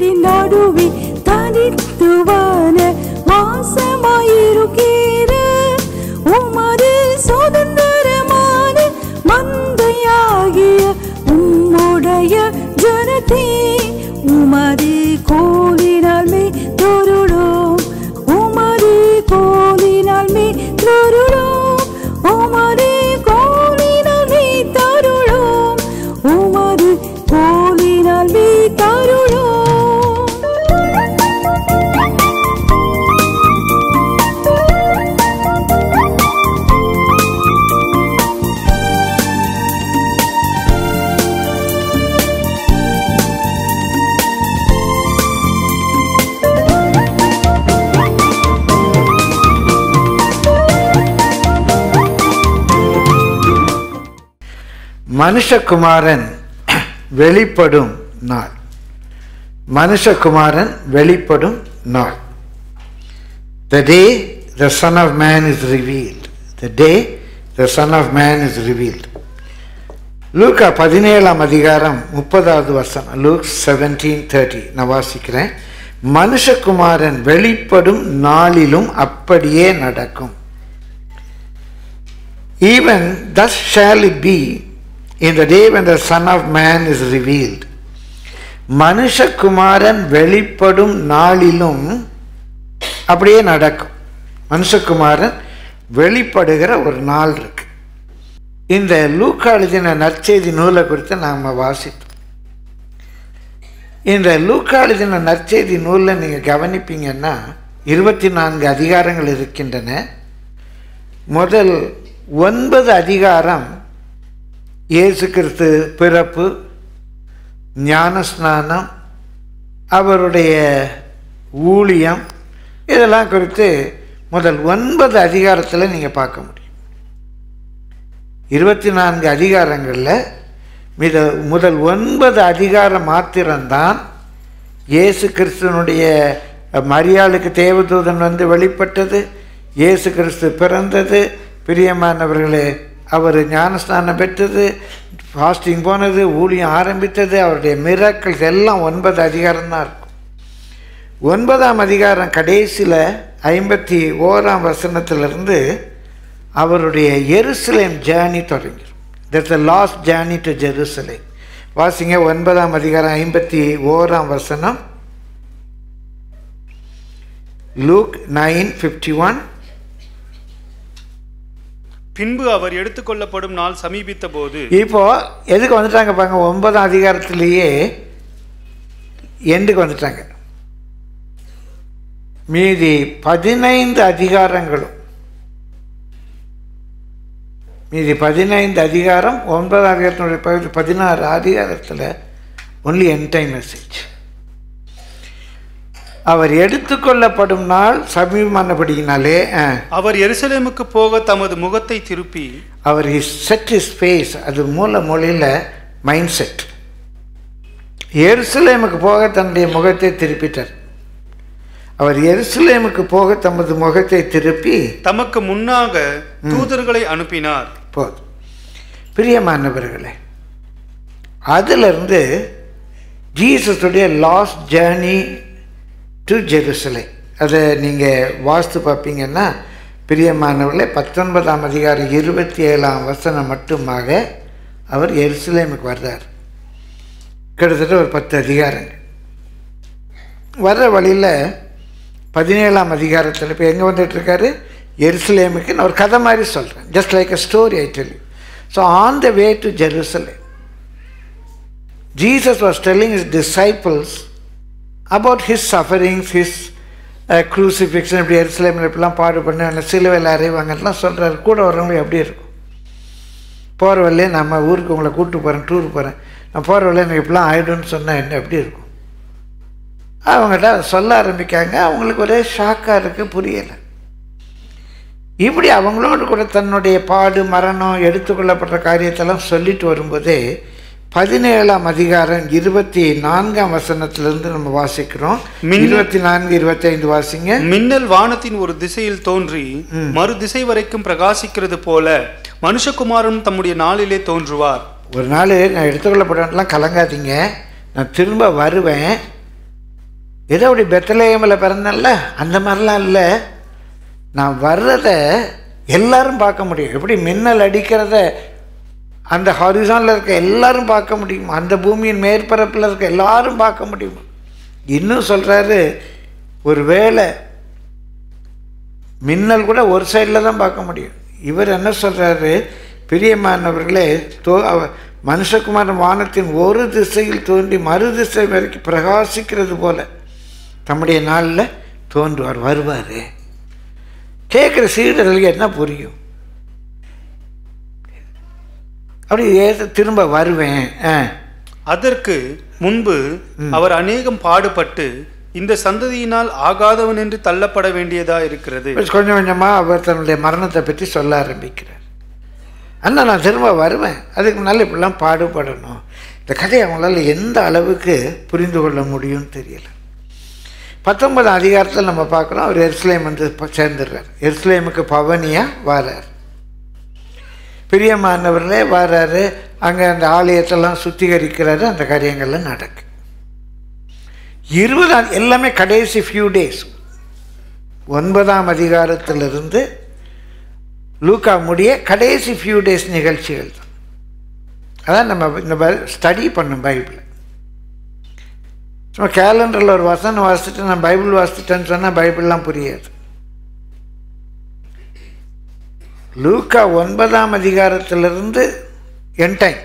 மனிதரின் நடுவே தனித்துவான வாசமாயிருக்கிற உமது சுதந்திரமான மந்தையாகிய உம்முடைய ஜனத்தே உமது கோலினால் மே தொருளோம் உமது கோலினால் மே தொருளோம் உமது கோலினால் மே தருளோம் உமது கோலினால் மே தருளோம் மனுஷகுமாரன் வெளிப்படும் நாள் மனுஷகுமாரன் வெளிப்படும் நாள் The day the Son of Man is revealed. The day the Son of Man is revealed. லூக்கா பதினேழாம் அதிகாரம் முப்பதாவது வசனம் லூக் செவன்டீன் தேர்ட்டி நான் வாசிக்கிறேன் மனுஷகுமாரன் வெளிப்படும் நாளிலும் அப்படியே நடக்கும் Even thus shall it be in the day when the Son of Man is revealed. மனுஷகுமாரன் வெளிப்படும் நாளிலும் அப்படியே நடக்கும் மனுஷகுமாரன் வெளிப்படுகிற ஒரு நாள் இருக்கு இந்த லூக்கா எழுதின நற்செய்தி நூலை குறித்து நாம் வாசித்தோம் இந்த லூக்கா எழுதின நற்செய்தி நூலில் நீங்கள் கவனிப்பீங்கன்னா இருபத்தி நான்கு அதிகாரங்கள் இருக்கின்றன முதல் ஒன்பது அதிகாரம் இயேசு கிறிஸ்து பிறப்பு ஞானஸ்நானம் அவருடைய ஊழியம் இதெல்லாம் குறித்து முதல் ஒன்பது அதிகாரத்தில் நீங்கள் பார்க்க முடியும் இருபத்தி நான்கு அதிகாரங்களில் மித முதல் ஒன்பது அதிகாரம் மாத்திரம்தான் இயேசு கிறிஸ்துவனுடைய மரியாளுக்கு தேவதூதன் வந்து வெளிப்பட்டது இயேசு கிறிஸ்து பிறந்தது பிரியமானவர்களே அவர் ஞானஸ்நானம் பெற்றது ஃபாஸ்டிங் போனது ஊழியம் ஆரம்பித்தது அவருடைய மிராக்கள் எல்லாம் ஒன்பது அதிகாரம் தான் இருக்கும் ஒன்பதாம் அதிகாரம் கடைசியில் ஐம்பத்தி ஓராம் வசனத்திலிருந்து அவருடைய எருசலேம் ஜேர்னி தொடங்கிடும் that's the last journey to Jerusalem வாசிங்க ஒன்பதாம் அதிகாரம் ஐம்பத்தி ஓராம் வசனம் லூக் நைன் ஃபிஃப்டி ஒன் பின்பு அவர் எடுத்துக்கொள்ளப்படும் நாள் சமீபித்த போது இப்போ எதுக்கு வந்துட்டாங்க பாருங்க ஒன்பதாம் அதிகாரத்திலேயே எண்டுக்கு வந்துட்டாங்க மீதி பதினைந்து அதிகாரங்களும் மீதி பதினைந்து அதிகாரம் ஒன்பதாம் அதிகாரத்தினுடைய பகுதி பதினாறு அதிகாரத்தில் ஒன்லி என் டைம் மெசேஜ் அவர் எடுத்துக்கொள்ளப்படும் நாள் சமீபமானபடியினாலே ஆ, அவர் எருசலேமுக்கு போக தமது முகத்தை திருப்பி அவர் இஸ் செட் இஸ் ஃபேஸ் அது மூல மொழியில் மைண்ட் செட் எருசலேமுக்கு போக தன்னுடைய முகத்தை திருப்பிட்டார் அவர் எருசலேமுக்கு போக தமது முகத்தை திருப்பி தமக்கு முன்னாக தூதர்களை அனுப்பினார் போதும் பிரியமானவர்களே அதிலிருந்து ஜீசஸுடைய லாஸ்ட் ஜேர்னி டு ஜெருசலே அதை நீங்கள் வாஸ்து பார்ப்பீங்கன்னா பிரியமானவர்களே பத்தொன்பதாம் அதிகாரம் இருபத்தி ஏழாம் வசனம் மட்டுமாக அவர் எருசலேமுக்கு வர்றார் கிட்டத்தட்ட ஒரு பத்து அதிகாரங்கள் வர்ற வழியில் பதினேழாம் அதிகாரத்தில் இப்போ எங்கே வந்துட்டுருக்காரு எருசலேமுக்கு நான் ஒரு கதை மாதிரி சொல்கிறேன் just like a story I tell you so on the way to Jerusalem Jesus was telling his disciples about his sufferings his uh, crucifixion இப்படி எருசலேமில் இப்படிலாம் பாடுபண்ணு அந்த சிலுவையில் அறைவாங்கலாம் சொல்கிறாரு கூட வரவங்க எப்படி இருக்கும் போகிற வழியே நம்ம ஊருக்கு உங்களை கூப்பிட்டு போகிறேன் டூர் போகிறேன் நான் போகிற வழியே எனக்கு இப்படிலாம் ஆகிடும்னு சொன்னால் என்ன எப்படி இருக்கும் அவங்கள்ட்ட அதை சொல்ல ஆரம்பிக்காங்க அவங்களுக்கு ஒரே ஷாக்காக இருக்குது புரியலை இப்படி அவங்களோடு கூட தன்னுடைய பாடு மரணம் எடுத்துக்கொள்ளப்பட்ட காரியத்தெல்லாம் சொல்லிட்டு வரும்போதே பதினேழாம் அதிகாரம் இருபத்தி நான்காம் வசனத்திலிருந்து நம்ம வாசிக்கிறோம் மின்னல் இருபத்தி நான்கு இருபத்தி ஐந்து வாசிங்க மின்னல் வானத்தின் ஒரு திசையில் தோன்றி மறு திசை வரைக்கும் பிரகாசிக்கிறது போல மனுஷகுமாரன் தம்முடைய நாளிலே தோன்றுவார் ஒரு நாள் நான் எடுத்துக்கொள்ளப்படலாம் கலங்காதீங்க நான் திரும்ப வருவேன் ஏதோ அப்படி பெத்தலேயமில் பிறந்தேன்ல அந்த மாதிரிலாம் இல்லை நான் வர்றதை எல்லாரும் பார்க்க முடியும் எப்படி மின்னல் அடிக்கிறத அந்த ஹாரிசானில் இருக்க எல்லாரும் பார்க்க முடியும் அந்த பூமியின் மேற்பரப்பில் இருக்க எல்லாரும் பார்க்க முடியும் இன்னும் சொல்கிறாரு ஒரு வேளை மின்னல் கூட ஒரு சைடில் தான் பார்க்க முடியும் இவர் என்ன சொல்கிறாரு பிரியமானவர்களே தோ அவ- மனுஷகுமாரன் வானத்தின் ஒரு திசையில் தோன்றி மறு திசை வரைக்கும் பிரகாசிக்கிறது போல தம்முடைய நாளில் தோன்றுவார் வருவார் கேட்குற சீடர்களுக்கு என்ன புரியும் அப்படி ஏசு திரும்ப வருவேன் ஆ அதற்கு முன்பு அவர் அநேகம் பாடுபட்டு இந்த சந்ததியினால் ஆகாதவன் என்று தள்ளப்பட வேண்டியதா இருக்கிறது கொஞ்சம் கொஞ்சம் கொஞ்சமாக அவர் தன்னுடைய மரணத்தை பற்றி சொல்ல ஆரம்பிக்கிறார் அண்ணா நான் திரும்ப வருவேன் அதுக்கு முன்னால் இப்படிலாம் பாடுபடணும் இந்த கதையை அவங்களால எந்த அளவுக்கு புரிந்து கொள்ள முடியும்னு தெரியல பத்தொன்பதாம் அதிகாரத்தில் நம்ம பார்க்குறோம் அவர் எருசலேம் வந்து ப- சேர்ந்துடுறார் எருசலேமுக்கு பவனியாக வாரார் பிரியமானவர்களே வராரு அங்கே அந்த ஆலயத்தெல்லாம் சுத்திகரிக்கிறாரு அந்த காரியங்கள்லாம் நடக்கு இருபதாம் எல்லாமே கடைசி ஃபியூ டேஸ் ஒன்பதாம் அதிகாரத்திலிருந்து லூக்கா முடிய கடைசி ஃபியூ டேஸ் நிகழ்ச்சிகள் தான் அதான் நம்ம இந்த ஸ்டடி பண்ணும் பைபிளை சும்மா கேலண்டரில் ஒரு வசனம் வாசிச்சுட்டு நான் பைபிள் வாசிச்சிட்டேன்னு சொன்னால் பைபிள்லாம் புரியாது லூக்கா ஒன்பதாம் அதிகாரத்திலிருந்து என் டைம்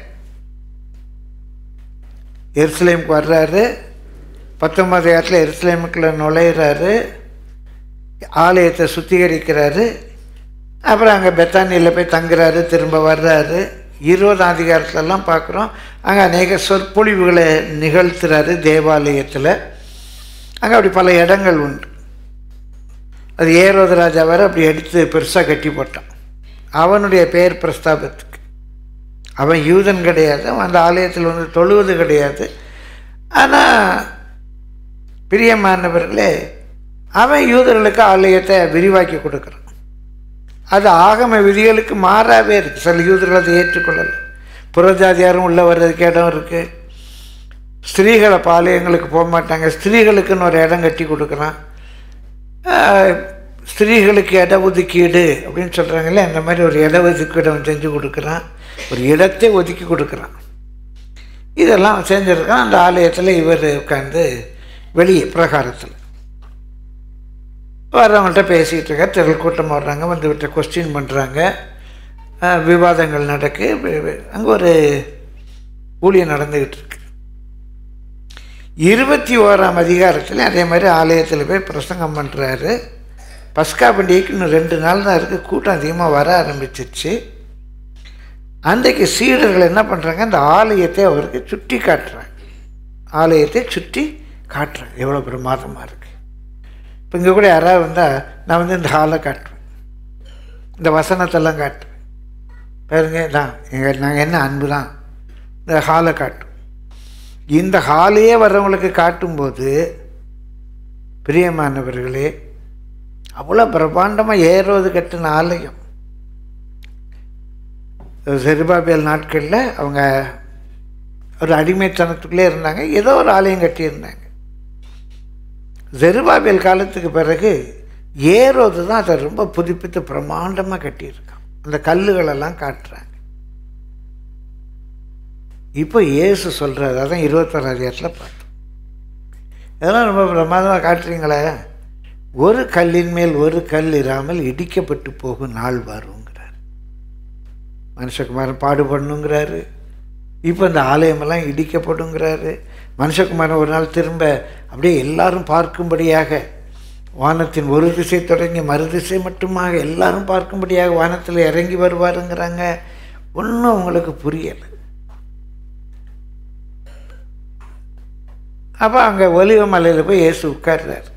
எருசலேமுக்கு வர்றாரு பத்தொன்பது அதிகாரத்தில் எருசலேமுக்குள்ள நுழையிறாரு ஆலயத்தை சுத்திகரிக்கிறாரு அப்புறம் அங்கே பெத்தானியில் போய் தங்குறாரு திரும்ப வர்றாரு இருபதாம் அதிகாரத்துலலாம் பார்க்குறோம் அங்கே அநேக சொற்பொழிவுகளை நிகழ்த்துறாரு தேவாலயத்தில் அங்கே அப்படி பல இடங்கள் உண்டு அது ஏரோது ராஜா வேற அப்படி எடுத்து பெருசாக கட்டி போட்டான் அவனுடைய பெயர் பிரஸ்தாபத்துக்கு அவன் யூதன் கிடையாது அவன் அந்த ஆலயத்தில் வந்து தொழுவது கிடையாது ஆனால் பிரியமானவர்களே அவன் யூதர்களுக்கு ஆலயத்தை விரிவாக்கி கொடுக்குறான் அது ஆகம விதிகளுக்கு மாறாவே இருக்குது சில யூதர்கள் அதை ஏற்றுக்கொள்ளலை புறஜாதியாரும் உள்ளே வர்றதுக்கு இடம் இருக்குது ஸ்திரீகளை பாளையங்களுக்கு போக மாட்டாங்க ஸ்திரீகளுக்குன்னு ஒரு இடம் கட்டி கொடுக்குறான் ஆஹ், ஸ்திரீகளுக்கு இட ஒதுக்கீடு அப்படின்னு சொல்கிறாங்களே அந்த மாதிரி ஒரு இட ஒதுக்கீடு செஞ்சு கொடுக்குறான் ஒரு இடத்தை ஒதுக்கி கொடுக்குறான் இதெல்லாம் செஞ்சுருக்கான் அந்த ஆலயத்தில் இவர் உட்காந்து வெளியே பிரகாரத்தில் வர்றவங்கள்ட்ட பேசிகிட்டு இருக்க திரள் கூட்டம் வர்றாங்க வந்து விட்ட கொஸ்டின் பண்ணுறாங்க விவாதங்கள் நடக்கு அங்கே ஒரு ஊழியம் நடந்துக்கிட்டு இருக்கு இருபத்தி ஓராம் அதிகாரத்தில் அதே மாதிரி ஆலயத்தில் போய் பிரசங்கம் பண்ணுறாரு பஸ்கா பண்டிகைக்கு இன்னும் ரெண்டு நாள் தான் இருக்குது கூட்டம் அதிகமாக வர ஆரம்பிச்சிருச்சு அன்றைக்கு சீடர்கள் என்ன பண்ணுறாங்க இந்த ஆலயத்தை அவருக்கு சுட்டி காட்டுறாங்க ஆலயத்தை சுற்றி காட்டுறாங்க எவ்வளோ பிரமாதமாக இருக்குது இப்போ இங்கே கூட யாராவது வந்தால் நான் வந்து இந்த ஹாலை காட்டுவேன் இந்த வசனத்தெல்லாம் காட்டுவேன் பாருங்க தான் எங்கள் நாங்கள் என்ன அன்பு தான் இந்த ஹாலை காட்டும் இந்த ஹாலையே வர்றவங்களுக்கு காட்டும்போது பிரியமானவர்களே அவ்வளோ பிரம்மாண்டமாக ஏறுவது கட்டின ஆலயம் செருபாபியல் நாட்களில் அவங்க ஒரு அடிமைத்தனத்துக்குள்ளே இருந்தாங்க ஏதோ ஒரு ஆலயம் கட்டியிருந்தாங்க ஜெருபாபேல் காலத்துக்கு பிறகு ஏரோது தான் அதை ரொம்ப புதுப்பித்து பிரம்மாண்டமாக கட்டியிருக்கான் அந்த கல்லுகளெல்லாம் காட்டுறாங்க இப்போ இயேசு சொல்கிறாரு அதான் இருபத்தொரு அதிகாரத்தில் பார்த்தோம் இதெல்லாம் ரொம்ப பிரமாதமாக காட்டுறீங்களே ஒரு கல்லின் மேல் ஒரு கல் இராமல் இடிக்கப்பட்டு போகும் நாள் வருங்கிறார் மனுஷகுமாரன் பாடுபடணுங்கிறாரு இப்போ இந்த ஆலயமெல்லாம் இடிக்கப்படுங்கிறாரு மனுஷகுமாரன் ஒரு நாள் திரும்ப அப்படியே எல்லாரும் பார்க்கும்படியாக வானத்தின் ஒரு திசை தொடங்கி மறு திசை மட்டுமாக எல்லாரும் பார்க்கும்படியாக வானத்தில் இறங்கி வருவாருங்கிறாங்க ஒன்றும் உங்களுக்கு புரியலை அப்போ அங்கே ஒலிவ மலையில் போய் இயேசு உட்கார்றார்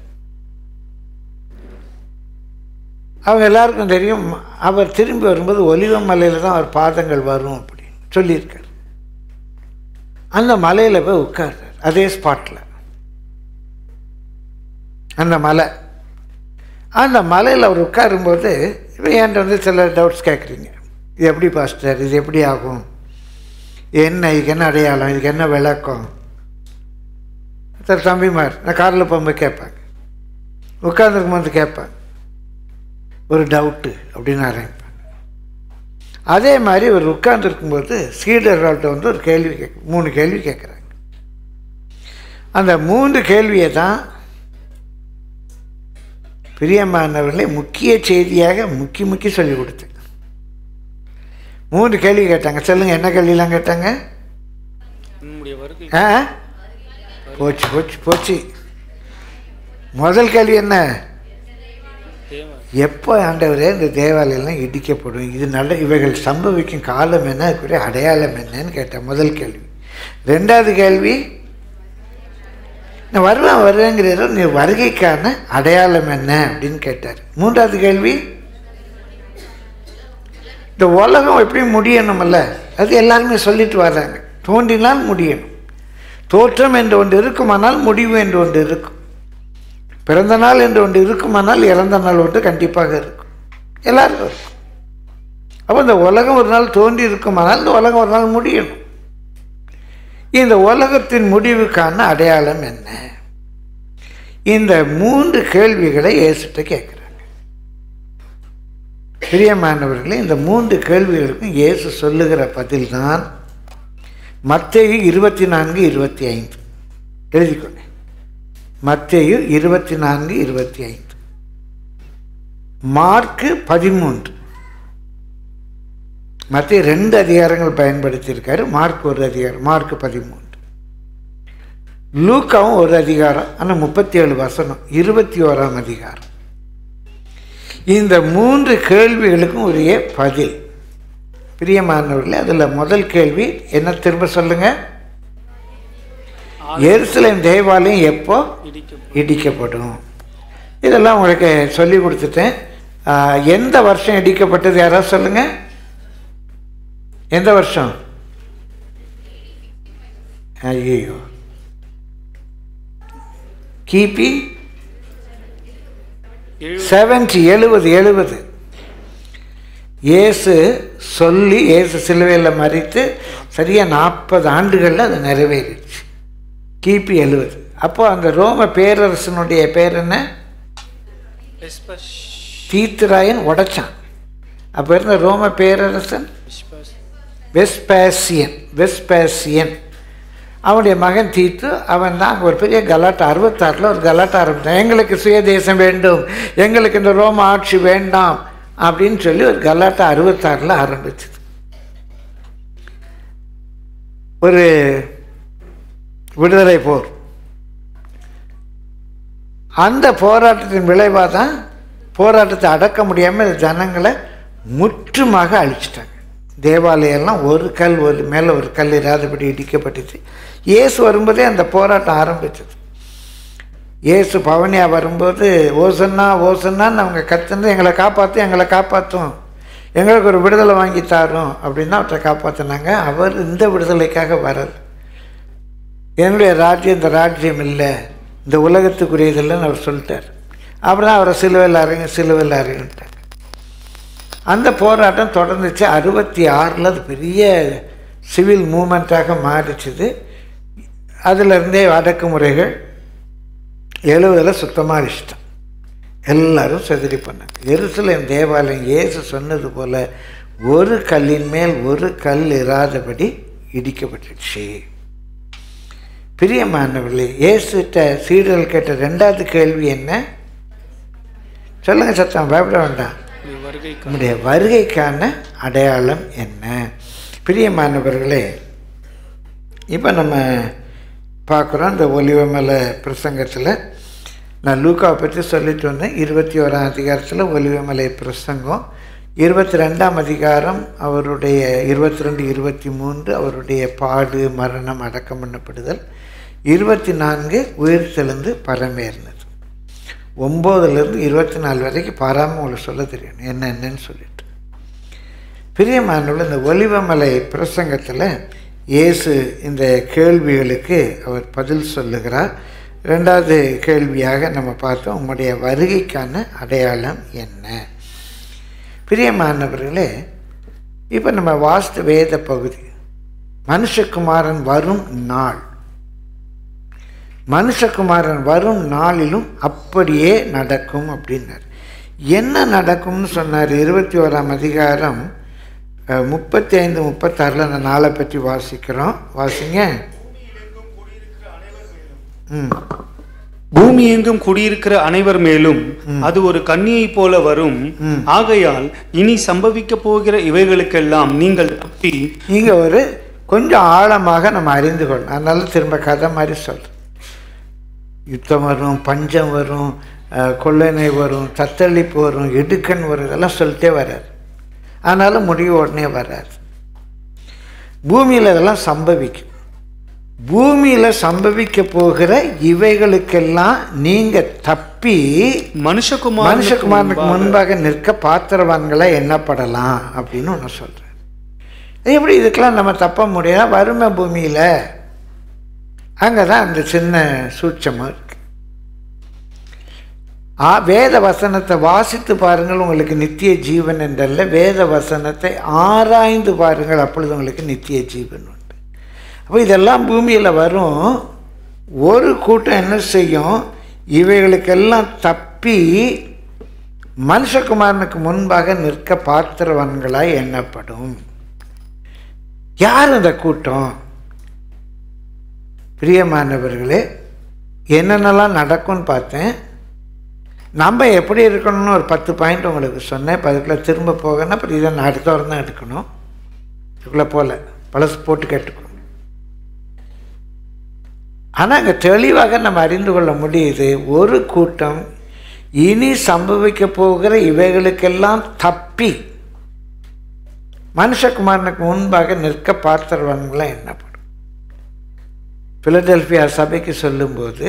அவங்க எல்லாருக்கும் தெரியும் அவர் திரும்பி வரும்போது ஒலிவ மலையில் தான் அவர் பாதங்கள் வரும் அப்படின்னு சொல்லியிருக்கார் அந்த மலையில் போய் உட்கார்றார் அதே ஸ்பாட்டில் அந்த மலை அந்த மலையில் அவர் உட்காரும்போது இப்போ என்கிட்ட வந்து சில டவுட்ஸ் கேட்குறீங்க இது எப்படி பாஸ்டர் இது எப்படி ஆகும் என்ன இதுக்கு என்ன அடையாளம் இதுக்கு என்ன விளக்கம் சார் தம்பிமார் நான் காரில் போகும்போது கேட்பாங்க உட்காந்துருக்கும் போது கேட்பாங்க ஒரு டவுட்டு அப்படின்னு ஆரம்பிப்பாங்க அதே மாதிரி ஒரு உட்கார்ந்துருக்கும்போது சீடர்கள்ட்ட வந்து ஒரு கேள்வி கேட்க மூணு கேள்வி கேட்குறாங்க அந்த மூன்று கேள்வியை தான் பிரியமானவர்களே முக்கிய செய்தியாக முக்கி முக்கி சொல்லி கொடுத்தேன் மூன்று கேள்வி கேட்டாங்க சொல்லுங்க என்ன கேள்விலாம் கேட்டாங்க உன்னுடைய வருகை ஆ போச்சு போச்சு போச்சு முதல் கேள்வி என்ன தேவ எப்போ ஆண்டவரே இந்த தேவாலயம்லாம் இடிக்கப்படும் இது நல்ல இவைகள் சம்பவிக்கும் காலம் என்ன அதுக்குரிய அடையாளம் என்னன்னு கேட்டேன் முதல் கேள்வி ரெண்டாவது கேள்வி நான் வருவேன் வருவேங்கிறத நீ வருகைக்கான அடையாளம் என்ன அப்படின்னு கேட்டார் மூன்றாவது கேள்வி இந்த உலகம் எப்படி முடியணும்ல அது எல்லாருமே சொல்லிட்டு வர்றாங்க தோன்றினால் முடியணும் தோற்றம் என்று ஒன்று இருக்குமானால் முடிவு என்று ஒன்று இருக்கும் பிறந்த நாள் என்று ஒன்று இருக்குமானால் இறந்த நாள் ஒன்று கண்டிப்பாக இருக்கும் எல்லாருக்கும் இருக்கும் அப்போ இந்த உலகம் ஒரு நாள் தோன்றி இருக்குமானால் இந்த உலகம் ஒரு நாள் முடியணும் இந்த உலகத்தின் முடிவுக்கான அடையாளம் என்ன இந்த மூன்று கேள்விகளை இயேசுட்ட கேட்குறாங்க பிரியமானவர்களே இந்த மூன்று கேள்விகளுக்கும் இயேசு சொல்லுகிற பதில்தான் மத்தேயு இருபத்தி நான்கு இருபத்தி ஐந்து எழுதிக்கொண்டேன் மத்தேயு இருபத்தி நான்கு இருபத்தி ஐந்து மார்க்கு பதிமூன்று மத்திய ரெண்டு அதிகாரங்கள் பயன்படுத்தியிருக்காரு மார்க் ஒரு அதிகாரம் மார்க் பதிமூன்று லூக்காவும் ஒரு அதிகாரம் ஆனால் முப்பத்தி ஏழு வசனம் இருபத்தி ஓராம் அதிகாரம் இந்த மூன்று கேள்விகளுக்கும் உரிய பதில் பிரியமானவர்களே அதில் முதல் கேள்வி என்ன திரும்ப சொல்லுங்க எருசலேம் தேவாலயம் எப்போ இடிக்கப்படும் இடிக்கப்படும் இதெல்லாம் உங்களுக்கு சொல்லி கொடுத்துட்டேன் ஆஹ், எந்த வருஷம் இடிக்கப்பட்டது யாராவது சொல்லுங்க எந்த வருஷம் ஐயோ கிபி எழு செவன்டி எழுபது எழுபது இயேசு சொல்லி இயேசு சிலுவையில் மறித்து சரியாக நாற்பது ஆண்டுகளில் அது நிறைவேறிடுச்சு கிபி எழுபது அப்போ அந்த ரோம பேரரசனுடைய பேர் என்ன எஸ்பஷ் தீத்துராயன் உடைச்சான் அப்போ இருந்த ரோம பேரரசன் விஸ்வாஸ் வெஸ்பேசியன் வெஸ்பேசியன் அவனுடைய மகன் தீத்து அவன் தான் அங்கே ஒரு பெரிய கலாட்டா அறுபத்தாறில் ஒரு கலாட்டா ஆரம்பித்தான் எங்களுக்கு சுயதேசம் வேண்டும் எங்களுக்கு இந்த ரோம ஆட்சி வேண்டாம் அப்படின்னு சொல்லி ஒரு கலாட்டா அறுபத்தாறில் ஆரம்பிச்சது ஒரு விடுதலை போர் அந்த போராட்டத்தின் விளைவாக தான் போராட்டத்தை அடக்க முடியாமல் ஜனங்களை முற்றுமாக அழிச்சிட்டாங்க தேவாலயம்லாம் ஒரு கல் ஒரு மேலே ஒரு கல் இராதபடி இடிக்கப்பட்டுச்சு இயேசு வரும்போதே அந்த போராட்டம் ஆரம்பிச்சது இயேசு பவனியா வரும்போது ஓசன்னா ஓசன்னான்னு அவங்க கத்துன்னு எங்களை காப்பாற்றும் எங்களை காப்பாற்றும் எங்களுக்கு ஒரு விடுதலை வாங்கி தாரோம் அப்படின்னு அவற்றை காப்பாற்றினாங்க அவர் இந்த விடுதலைக்காக வரல என்னுடைய ராஜ்யம் இந்த ராஜ்யம் இல்லை இந்த உலகத்துக்குரியது இல்லைன்னு அவர் சொல்லிட்டார் அப்புறம் அவரை சிலுவையில் அறைங்க சிலுவையில் அறையிட்டாங்க அந்த போராட்டம் தொடர்ந்துச்சு அறுபத்தி ஆறில் அது பெரிய சிவில் மூமெண்ட்டாக மாறிச்சுது அதிலிருந்தே அடக்குமுறைகள் எழுவதில் சுத்தமாக இஷ்டம் எல்லாரும் செதறி பண்ணாங்க எருசலேம் தேவாலயம் இயேசு சொன்னது போல் ஒரு கல்லின் மேல் ஒரு கல் இராதபடி இடிக்கப்பட்டுச்சு பிரியமானவர்களே இயேசுகிட்ட சீடர்கள் கேட்ட ரெண்டாவது கேள்வி என்ன சொல்லுங்க சத்தம் பயப்பட வேண்டாம் உடைய வருகைக்கு நம்முடைய வருகைக்கான அடையாளம் என்ன பிரியமானவர்களே இப்போ நம்ம பார்க்குறோம் இந்த ஒலிவமலை பிரசங்கத்தில் நான் லூக்காவை பற்றி சொல்லிட்டு வந்தேன் இருபத்தி ஓராம் அதிகாரத்தில் ஒலிவமலை பிரசங்கம் இருபத்தி ரெண்டாம் அதிகாரம் அவருடைய இருபத்தி ரெண்டு இருபத்தி மூன்று அவருடைய பாடு மரணம் அடக்கம் பண்ணப்படுதல் இருபத்தி நான்கு உயிர் தெளிந்து பரமேறினது ஒம்போதுலேருந்து இருபத்தி நாலு வரைக்கும் பாராமல் உங்களுக்கு சொல்ல தெரியும் என்ன என்னன்னு சொல்லிட்டு பிரியமானவர்கள் இந்த ஒலிவமலை பிரசங்கத்தில் இயேசு இந்த கேள்விகளுக்கு அவர் பதில் சொல்லுகிறார் ரெண்டாவது கேள்வியாக நம்ம பார்த்தோம் உம்முடைய வருகைக்கான அடையாளம் என்ன பிரியமானவர்களே இப்போ நம்ம வாஸ்து வேத பகுதி மனுஷகுமாரன் வரும் நாள் மனுஷகுமாரன் வரும் நாளிலும் அப்படியே நடக்கும் அப்படின்னார் என்ன நடக்கும்னு சொன்னார் இருபத்தி ஓராம் அதிகாரம் அஹ், முப்பத்தி ஐந்து முப்பத்தாறில் அந்த நாளை பற்றி வாசிக்கிறோம் வாசிங்க ம் பூமி எங்கும் குடியிருக்கிற அனைவர் மேலும் அது ஒரு கன்னியைப் போல வரும் ஆகையால் இனி சம்பவிக்க போகிற இவைகளுக்கெல்லாம் நீங்கள் தப்பி இங்கே ஒரு கொஞ்சம் ஆழமாக நம்ம அறிந்து கொள்ளணும் அதனால திரும்ப கதை மாதிரி சொல்கிறேன் யுத்தம் வரும் பஞ்சம் வரும் அஹ், கொள்ளனை வரும் தத்தளிப்பு வரும் இடுக்கன் வரும் இதெல்லாம் சொல்லிட்டே வராது ஆனாலும் முடிவு உடனே வராது பூமியில் இதெல்லாம் சம்பவிக்கும் பூமியில் சம்பவிக்க போகிற இவைகளுக்கெல்லாம் நீங்கள் தப்பி மனுஷகுமார் மனுஷகுமாரனுக்கு முன்பாக நிற்க பாத்திரவான்களா எண்ணப்படலாம் அப்படின்னு ஒன்று சொல்கிறேன் எப்படி இதுக்கெல்லாம் நம்ம தப்ப முடியாது வறுமை பூமியில் அங்கே தான் அந்த சின்ன சூட்சமாக இருக்கு ஆ வேத வசனத்தை வாசித்து பாருங்கள் உங்களுக்கு நித்திய ஜீவன் என்றல்ல வேத வசனத்தை ஆராய்ந்து பாருங்கள் அப்பொழுது உங்களுக்கு நித்திய ஜீவன் உண்டு அப்போ இதெல்லாம் பூமியில் வரும் ஒரு கூட்டம் என்ன செய்யும் இவைகளுக்கெல்லாம் தப்பி மனுஷகுமாரனுக்கு முன்பாக நிற்க பாத்திரவான்களாய் எண்ணப்படும் யார் அந்த கூட்டம் பிரியமானவர்களே என்னென்னலாம் நடக்கும்னு பார்த்தேன் நம்ம எப்படி இருக்கணும்னு ஒரு பத்து பாயிண்ட் உங்களுக்கு சொன்னேன் இப்போ அதுக்குள்ளே திரும்ப போகணும் அப்புறம் இதை நான் அடுத்த வாரம் தான் எடுக்கணும் இதுக்குள்ளே போகல பழசு போட்டு கேட்டுக்கணும் ஆனால் அங்கே தெளிவாக நம்ம அறிந்து கொள்ள முடியுது ஒரு கூட்டம் இனி சம்பவிக்க போகிற இவைகளுக்கெல்லாம் தப்பி மனுஷகுமாரனுக்கு முன்பாக நிற்க பார்த்துருவாங்களாம் என்னப்படும் பிலடெல்பியா சபைக்கு சொல்லும்போது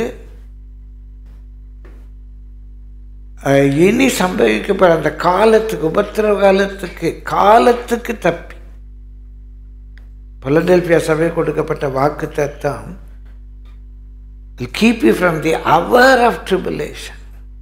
அஹ், இனி சம்பவிக்கப்போகிற அந்த காலத்துக்கு உபத்திரவ காலத்துக்கு காலத்துக்கு தப்பி பிலடெல்பியா சபை கொடுக்கப்பட்ட வாக்கு தத்தம் keep you from the hour of tribulation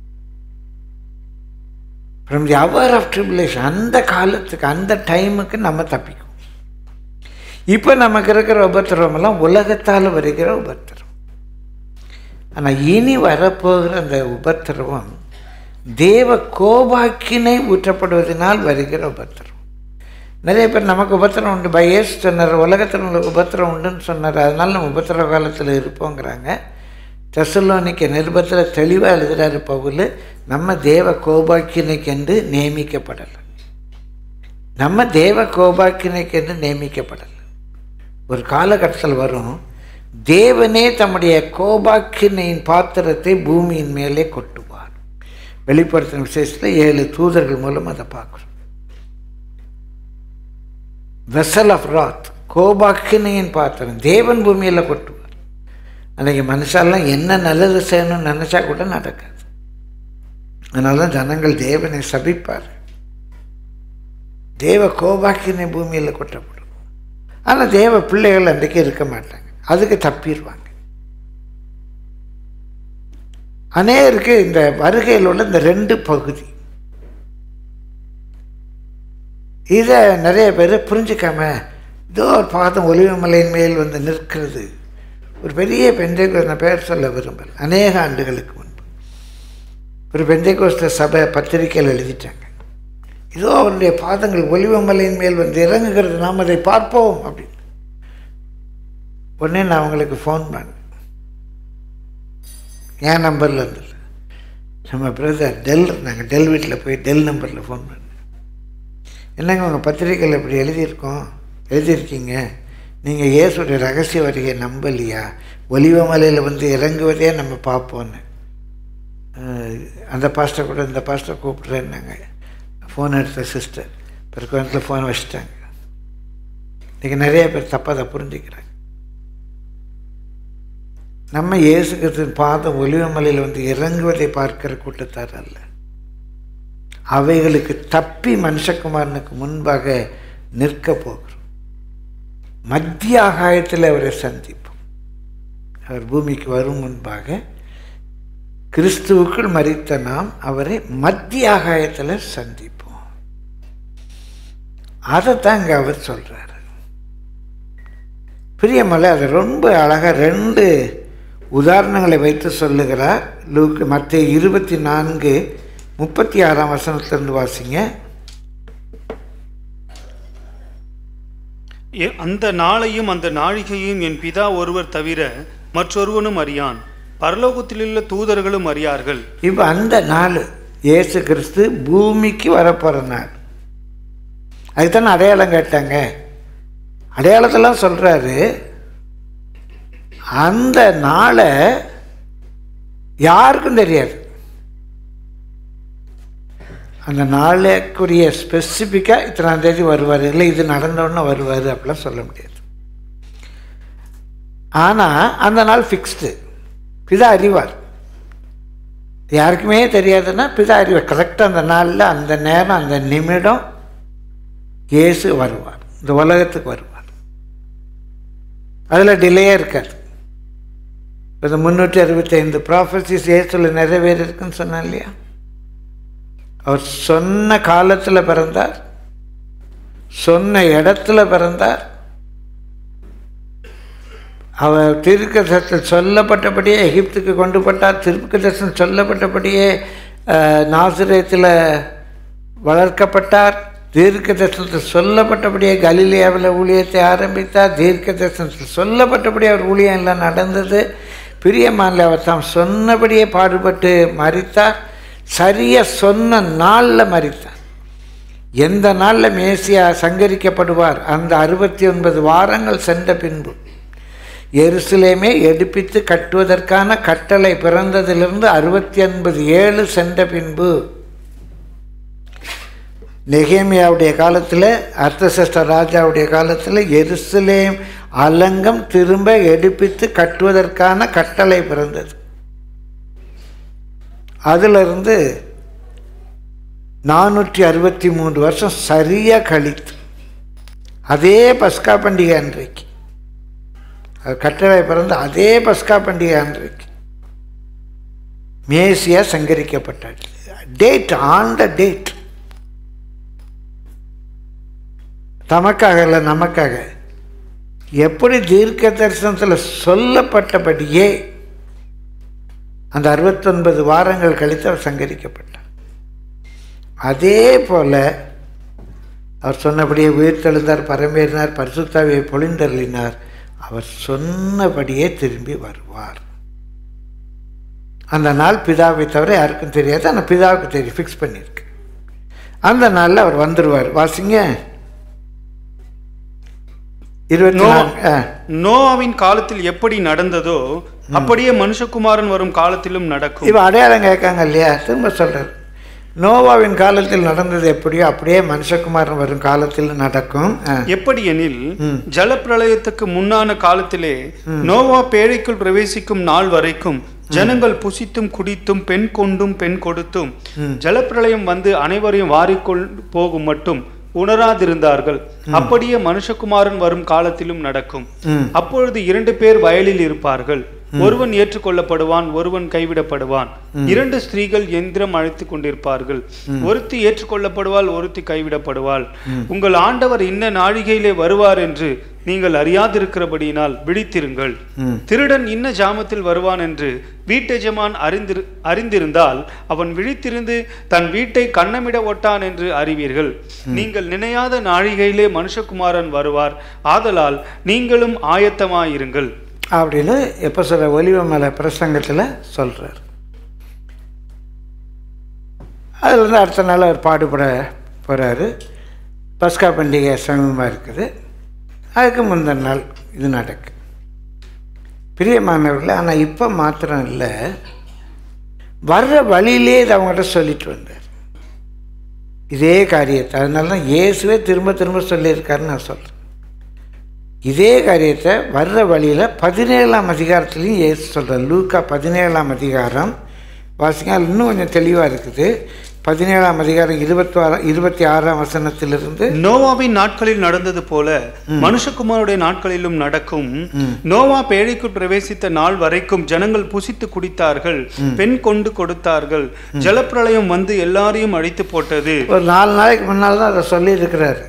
from the hour of tribulation அந்த காலத்துக்கு அந்த டைமுக்கு நம்ம தப்பிக்கும் இப்போ நமக்கு இருக்கிற உபத்திரவமெல்லாம் உலகத்தால் வருகிற உபத்திரம் ஆனால் இனி வரப்போகிற அந்த உபத்திரவம் தேவ கோபாக்கினை ஊற்றப்படுவதனால் வருகிற உபத்திரம் நிறைய பேர் நமக்கு உபத்திரம் உண்டு பயேஸ் சொன்னார் உலகத்தில் உங்களுக்கு உபத்திரம் உண்டுன்னு சொன்னார் அதனால நம்ம உபத்திர காலத்தில் இருப்போங்கிறாங்க தெசலோனிக்க நிருபத்தில் தெளிவாக எழுதுகிறாரு பவுல் நம்ம தேவ கோபாக்கினைக்கென்று நியமிக்கப்படலை நம்ம தேவ கோபாக்கினைக்கென்று நியமிக்கப்படலை ஒரு காலகட்டத்தில் வரும் தேவனே தம்முடைய கோபாக்கினையின் பாத்திரத்தை பூமியின் மேலே கொட்டுவார் வெளிப்படுத்தின விசேஷத்தில் ஏழு தூதர்கள் மூலம் அதை பார்க்குறோம் வெசல் ஆஃப் ராத் கோபாக்கினையின் பாத்திரம் தேவன் பூமியில் கொட்டுவார் அன்றைக்கி மனுஷாலாம் என்ன நல்லது செய்யணும்னு நினச்சா கூட நடக்காது அதனால தான் ஜனங்கள் தேவனை சபிப்பார் தேவ கோபாக்கினை பூமியில் கொட்டப்படும் ஆனால் தேவ பிள்ளைகள் அன்றைக்கு இருக்க மாட்டாங்க அதுக்கு தப்பிடுவாங்க அநேருக்கு இந்த வருகையில் உள்ள இந்த ரெண்டு பகுதி இதை நிறைய பேர் புரிஞ்சுக்காம இதோ ஒரு பாதம் ஒலிவமலையின் மேல் வந்து நிற்கிறது ஒரு பெரிய பெந்தைக்கு நான் பேர் சொல்ல விரும்பல அநேக ஆண்டுகளுக்கு முன்பு ஒரு பெந்தைகோஸ்த சபை பத்திரிக்கையில் எழுதிட்டாங்க இதோ அவருடைய பாதங்கள் ஒலிவமலையின் மேல் வந்து இறங்குகிறது நாம் அதை பார்ப்போம் அப்படின்னு உடனே நான் அவங்களுக்கு ஃபோன் பண்ணேன் என் நம்பரில் இருந்தது நம்ம பிரதர் டெல் நாங்கள் டெல் வீட்டில் போய் டெல் நம்பரில் ஃபோன் பண்ணேன் என்னங்க உங்கள் பத்திரிக்கையில் இப்படி எழுதியிருக்கோம் எழுதியிருக்கீங்க நீங்கள் இயேசுடைய ரகசிய வருகையை நம்பலையா ஒலிவமலையில் வந்து இறங்குவதே நம்ம பார்ப்போன்னு அஹ், அந்த பாஸ்டர் கூட இந்த பாஸ்டர் கூப்பிட்றேன்னாங்க ஃபோன் எடுத்த சிஸ்டர் பிறகு வந்து ஃபோன் வச்சுட்டாங்க இன்றைக்கி நிறைய பேர் தப்பாக அதை புரிஞ்சுக்கிறாங்க நம்ம இயேசுக்கிறதின் பாதம் ஒலிவமலையில் வந்து இறங்குவதை பார்க்கிற கூட்டத்தார் அல்ல அவைகளுக்கு தப்பி மனுஷகுமாரனுக்கு முன்பாக நிற்க போகிறோம் மத்திய ஆகாயத்தில் அவரை சந்திப்போம் அவர் பூமிக்கு வரும் முன்பாக கிறிஸ்துவுக்குள் மறித்த நாம் அவரை மத்திய ஆகாயத்தில் சந்திப்போம் அதைத்தான் இங்கே அவர் சொல்கிறாரு பிரியமலை அது ரொம்ப அழகாக ரெண்டு உதாரணங்களை வைத்து சொல்லுகிறார் லூக் மற்ற இருபத்தி நான்கு முப்பத்தி ஆறாம் வசனத்திலிருந்து வாசிங்க எ- அந்த நாளையும் அந்த நாழிகையும் என் பிதா ஒருவர் தவிர மற்றொருவனும் அறியான் பரலோகத்திலுள்ள தூதர்களும் அறியார்கள் இப்போ அந்த நாள் இயேசு கிறிஸ்து பூமிக்கு வரப்போகிற நாள் அதுதானே அடையாளம் கேட்டாங்க அடையாளத்தெல்லாம் சொல்கிறாரு அந்த நாளை யாருக்கும் தெரியாது அந்த நாளுக்குரிய ஸ்பெசிஃபிக்காக இத்தனாம் தேதி வருவார் இல்லை இது நடந்தோடனே வருவார் அப்படிலாம் சொல்ல முடியாது ஆனால் அந்த நாள் ஃபிக்ஸ்டு பிதா அறிவார் யாருக்குமே தெரியாதுன்னா பிதா அறிவார் கரெக்டாக அந்த நாளில் அந்த நேரம் அந்த நிமிடம் இயேசு வருவார் இந்த உலகத்துக்கு வருவார் அதில் டிலேயே இருக்காது இப்போ இந்த முந்நூற்றி அறுபத்தைந்து ப்ராஃபஸிஸ் இயேசுல நிறைவேறிருக்குன்னு சொன்னேன் இல்லையா அவர் சொன்ன காலத்தில் பிறந்தார் சொன்ன இடத்துல பிறந்தார் அவர் தீர்க்கதரிசனத்தில் சொல்லப்பட்டபடியே எகிப்துக்கு கொண்டு பட்டார் தீர்க்கதரிசனம் சொல்லப்பட்டபடியே அஹ், நாசிரியத்தில் வளர்க்கப்பட்டார் தீர்க்க தரிசனத்தில் சொல்லப்பட்டபடியே கலிலியாவில் ஊழியத்தை ஆரம்பித்தார் தீர்க்க தரிசனத்தில் சொல்லப்பட்டபடியே அவர் ஊழியம் எல்லாம் நடந்தது பிரியமானில் அவர் தாம் சொன்னபடியே பாடுபட்டு மறித்தார் சரியாக சொன்ன நாளில் மறித்தார் எந்த நாளில் மேசியா சங்கரிக்கப்படுவார் அந்த அறுபத்தி ஒன்பது வாரங்கள் சென்ற பின்பு எருசலேமே எடுப்பித்து கட்டுவதற்கான கட்டளை பிறந்ததிலிருந்து அறுபத்தி ஒன்பது ஏழு சென்ற பின்பு நெகேமியாவுடைய காலத்தில் அர்த்தசஷ்ட ராஜாவுடைய காலத்தில் எருசலேம் அலங்கம் திரும்ப எடுப்பித்து கட்டுவதற்கான கட்டளை பிறந்தது அதிலிருந்து நானூற்றி அறுபத்தி மூன்று வருஷம் சரியாக கழித்து அதே பஸ்கா பண்டிகை அன்றைக்கு அது கட்டளை பிறந்த அதே பஸ்கா பண்டிகை அன்றைக்கு மேசியா சங்கரிக்கப்பட்டார் டேட் ஆன் த டேட் தமக்காக இல்லை நமக்காக எப்படி தீர்க்க தரிசனத்தில் சொல்லப்பட்டபடியே அந்த அறுபத்தொன்பது வாரங்கள் கழித்து அவர் சங்கரிக்கப்பட்டார் அதே போல் அவர் சொன்னபடியே உயிர்த்தெழுந்தார் பரமேறினார் பரிசுத்தாவியை பொழிந்தருளினார் அவர் சொன்னபடியே திரும்பி வருவார் அந்த நாள் பிதாவை தவிர யாருக்கும் தெரியாது ஆனால் பிதாவுக்கு தெரியும் ஃபிக்ஸ் பண்ணியிருக்கு அந்த நாளில் அவர் வந்துடுவார் வாசிங்க இருபத்தி நோ- நான்கு ஆ நோவாவின் காலத்தில் எப்படி நடந்ததோ அப்படியே மனுஷகுமாரன் வரும் காலத்திலும் நடக்கும் இவன் அடையாளம் கேட்காங்க இல்லையா திரும்ப சொல்றாரு நோவாவின் காலத்தில் நடந்தது எப்படியோ அப்படியே மனுஷகுமாரன் வரும் காலத்தில் நடக்கும் ஆ. எப்படி எனில் ஜலப்பிரளயத்துக்கு முன்னான காலத்திலே நோவா பேழைக்குள் பிரவேசிக்கும் நாள் வரைக்கும் ஜனங்கள் புசித்தும் குடித்தும் பெண் கொண்டும் பெண் கொடுத்தும் ஜலப்பிரளயம் வந்து அனைவரையும் வாரிக்கொள் போகும் மட்டும் உணராதிருந்தார்கள் அப்படியே மனுஷகுமாரன் வரும் காலத்திலும் நடக்கும் ம். அப்பொழுது இரண்டு பேர் வயலில் இருப்பார்கள் ஒருவன் ஏற்றுக்கொள்ளப்படுவான் ஒருவன் கைவிடப்படுவான் இரண்டு ஸ்திரீகள் எந்திரம் அழைத்துக் கொண்டிருப்பார்கள் ஒருத்தி ஏற்றுக்கொள்ளப்படுவாள் ஒருத்தி கைவிடப்படுவாள் உங்கள் ஆண்டவர் இன்ன நாழிகையிலே வருவார் என்று நீங்கள் அறியாதிருக்கிறபடியினால் விழித்திருங்கள் திருடன் இன்ன ஜாமத்தில் வருவான் என்று வீட்டெஜமான் அறிந்திரு அறிந்திருந்தால் அவன் விழித்திருந்து தன் வீட்டை கண்ணமிட ஒட்டான் என்று அறிவீர்கள் நீங்கள் நினையாத நாழிகையிலே மனுஷகுமாரன் வருவார் ஆதலால் நீங்களும் ஆயத்தமாயிருங்கள் அப்படின்னு எப்போ சொல்ற ஒலிவ மலை பிரசங்கத்தில் சொல்றார் அதுலேருந்து அடுத்த நாள் அவர் பாடுபட போகிறாரு பஸ்கா பண்டிகை சமீபமாக இருக்குது அதுக்கு முந்தின நாள் இது நடக்கு பிரியமானவர்களே ஆனால் இப்போ மாத்திரம் இல்லை வர்ற வழியிலே இது அவங்ககிட்ட சொல்லிட்டு வந்தார் இதே காரியத்தை அதனால தான் இயேசுவே திரும்ப திரும்ப சொல்லியிருக்காருன்னு நான் சொல்கிறேன் இதே காரியத்தை வர்ற வழியில் பதினேழாம் அதிகாரத்துலையும் இயேசு சொல்கிறார் லூக்கா பதினேழாம் அதிகாரம் வாசிங்க அது இன்னும் கொஞ்சம் தெளிவாக இருக்குது பதினேழாம் அதிகாரம் இருபத்தி ஆறு இருபத்தி ஆறாம் வசனத்திலிருந்து நோவாவின் நாட்களில் நடந்தது போல மனுஷகுமாருடைய நாட்களிலும் நடக்கும் நோவா பேழைக்குள் பிரவேசித்த நாள் வரைக்கும் ஜனங்கள் புசித்து குடித்தார்கள் பெண் கொண்டு கொடுத்தார்கள் ஜலப்பிரளயம் வந்து எல்லாரையும் அழித்து போட்டது ஒரு நாலு நாளைக்கு முன்னால் தான் அதை சொல்லியிருக்கிறாரு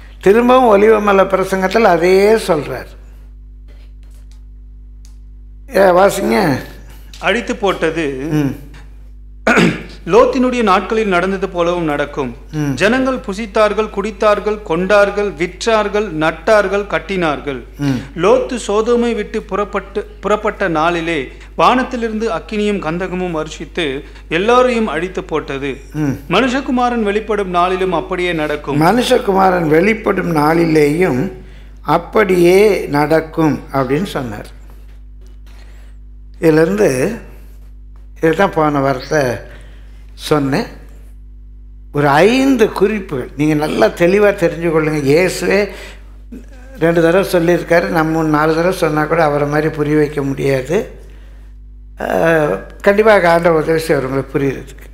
திரும்பவும் ஒலிவமலை பிரசங்கத்தில் அதையே சொல்கிறார் ஏ, வாசிங்க அழித்து போட்டது ம் லோத்தினுடைய நாட்களில் நடந்தது போலவும் நடக்கும் ம். ஜனங்கள் புசித்தார்கள் குடித்தார்கள் கொண்டார்கள் விற்றார்கள் நட்டார்கள் கட்டினார்கள் ம் லோத்து சோதோமை விட்டு புறப்பட்டு புறப்பட்ட நாளிலே வானத்திலிருந்து அக்கினியும் கந்தகமும் வருஷித்து எல்லாரையும் அழித்து போட்டது ம் மனுஷகுமாரன் வெளிப்படும் நாளிலும் அப்படியே நடக்கும் மனுஷகுமாரன் வெளிப்படும் நாளிலேயும் அப்படியே நடக்கும் அப்படின்னு சொன்னார் இதிலிருந்து இதுதான் போன வாரத்தை சொன்னேன் ஒரு ஐந்து குறிப்புகள் நீங்கள் நல்லா தெளிவாக தெரிஞ்சு கொள்ளுங்க இயேசுவே ரெண்டு தடவை சொல்லியிருக்காரு நம்ம நாலு தடவை சொன்னால் கூட அவரை மாதிரி புரிய வைக்க முடியாது கண்டிப்பாக ஆண்ட உதவி செய்வார் உங்களுக்கு புரியுறதுக்கு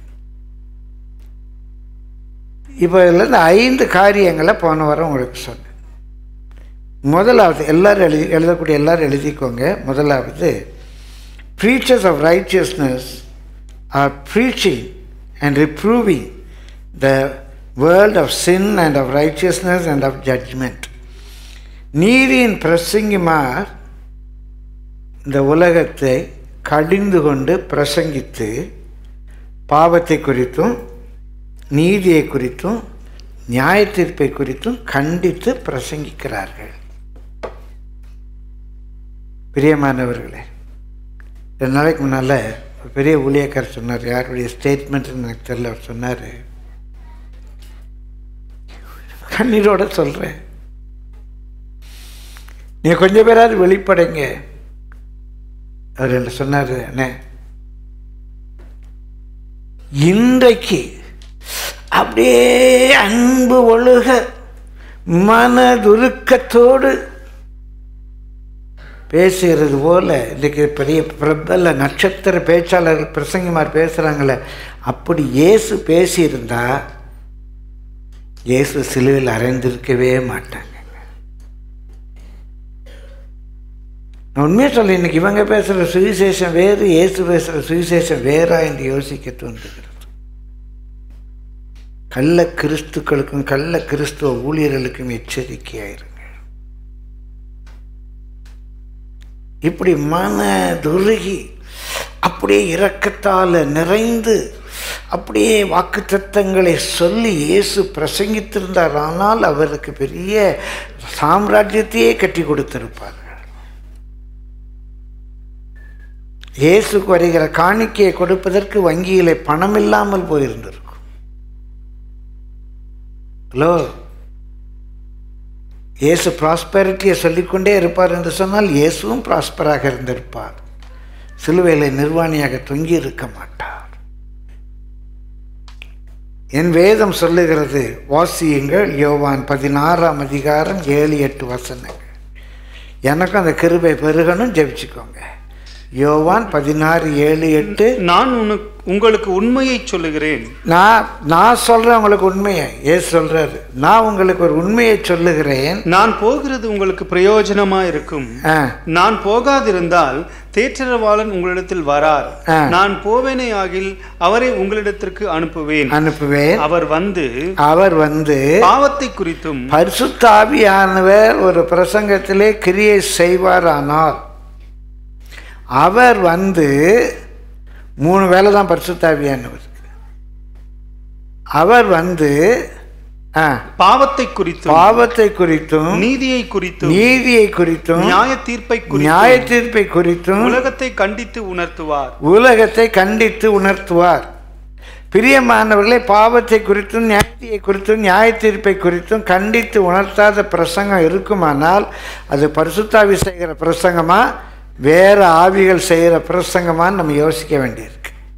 இப்போ இதில் இந்த ஐந்து காரியங்களை போன வாரம் உங்களுக்கு சொன்னேன் முதலாவது எல்லாரும் எழுதி எழுதக்கூடிய எல்லாரும் எழுதிக்கோங்க முதலாவது preachers of righteousness are preaching and reproving the world of sin and of righteousness and of judgment. நீதியின் பிரசங்கிமார் இந்த உலகத்தை கடிந்து கொண்டு பிரசங்கித்து பாவத்தை குறித்தும் நீதியை குறித்தும் நியாய தீர்ப்பை குறித்தும் கண்டித்து பிரசங்கிக்கிறார்கள் பிரியமானவர்களே ரெண்டு நாளைக்கு முன்னால் ஒரு பெரிய ஊழியக்காரர் சொன்னார் யாருடைய ஸ்டேட்மெண்ட்னு எனக்கு தெரியல அவர் சொன்னார் கண்ணீரோட சொல்கிறேன் நீ கொஞ்சம் பேராவது வெளிப்படைங்க அவர் என்ன சொன்னார் அண்ணே இன்றைக்கு அப்படியே அன்பு ஒழுக மனதுருக்கத்தோடு பேசுகிறது போல இன்றைக்கு பெரிய பிரபல நட்சத்திர பேச்சாளர்கள் பிரசங்கிமார் பேசுகிறாங்களே அப்படி இயேசு பேசியிருந்தா இயேசு சிலுவையில் அறைந்திருக்கவே மாட்டாங்க நான் உண்மையாக சொல்ல இன்னைக்கு இவங்க பேசுகிற சுவிசேஷம் வேறு இயேசு பேசுகிற சுவிசேஷம் வேறா என்று யோசிக்க தோன்றுகிறது கள்ள கிறிஸ்துக்களுக்கும் கள்ள கிறிஸ்துவ ஊழியர்களுக்கும் எச்சரிக்கையாயிருங்க இப்படி மனதுருகி அப்படியே இரக்கத்தால் நிறைந்து அப்படியே வாக்குத்தத்தங்களை சொல்லி இயேசு பிரசங்கித்திருந்தார் ஆனால் அவருக்கு பெரிய சாம்ராஜ்யத்தையே கட்டி கொடுத்திருப்பார்கள் இயேசுக்கு வருகிற காணிக்கையை கொடுப்பதற்கு வங்கியிலே பணம் இல்லாமல் போயிருந்திருக்கும் ஹலோ இயேசு ப்ராஸ்பெரிட்டியை சொல்லிக்கொண்டே இருப்பார் என்று சொன்னால் இயேசுவும் ப்ராஸ்பராக இருந்திருப்பார் சிலுவையில் நிர்வாணியாக தொங்கி இருக்க மாட்டார் என் வேதம் சொல்லுகிறது வாசியுங்கள் யோவான் பதினாறாம் அதிகாரம் ஏழு எட்டு வசனங்கள் எனக்கும் அந்த கிருபை பெருகணும் ஜெபிச்சுக்கோங்க யோவான் பதினாறு ஏழு எட்டு நான் உனக்கு உங்களுக்கு உண்மையை சொல்லுகிறேன் நான் நான் சொல்கிறேன் உங்களுக்கு உண்மையை ஏசு சொல்கிறாரு நான் உங்களுக்கு ஒரு உண்மையை சொல்லுகிறேன் நான் போகிறது உங்களுக்கு பிரயோஜனமா இருக்கும் ஆ நான் போகாதிருந்தால் தேற்றரவாளன் உங்களிடத்தில் வரார் ஆ. நான் போவேனே ஆகில் அவரை உங்களிடத்திற்கு அனுப்புவேன் அனுப்புவேன் அவர் வந்து அவர் வந்து பாவத்தை குறித்தும் பரிசுத்தாவியானவர் ஒரு பிரசங்கத்திலே கிரியை செய்வாரானால் அவர் வந்து மூணு வேலை தான் பரிசுத்தாவியானவர் அவர் வந்து ஆ, பாவத்தை குறித்தும் பாவத்தை குறித்தும் நீதியை குறித்தும் நீதியை குறித்தும் நியாய தீர்ப்பை நியாய குறித்தும் தீர்ப்பை குறித்தும் உலகத்தை கண்டித்து உணர்த்துவார் உலகத்தை கண்டித்து உணர்த்துவார் பிரியமானவர்களே பாவத்தை குறித்தும் நியாயத்தை குறித்தும் நியாய தீர்ப்பை குறித்தும் கண்டித்து உணர்த்தாத பிரசங்கம் இருக்குமானால் அது பரிசுத்தாவி செய்கிற பிரசங்கமா வேற ஆவிகள் செய்கிற பிரசங்கமான்னு நம்ம யோசிக்க வேண்டியிருக்கு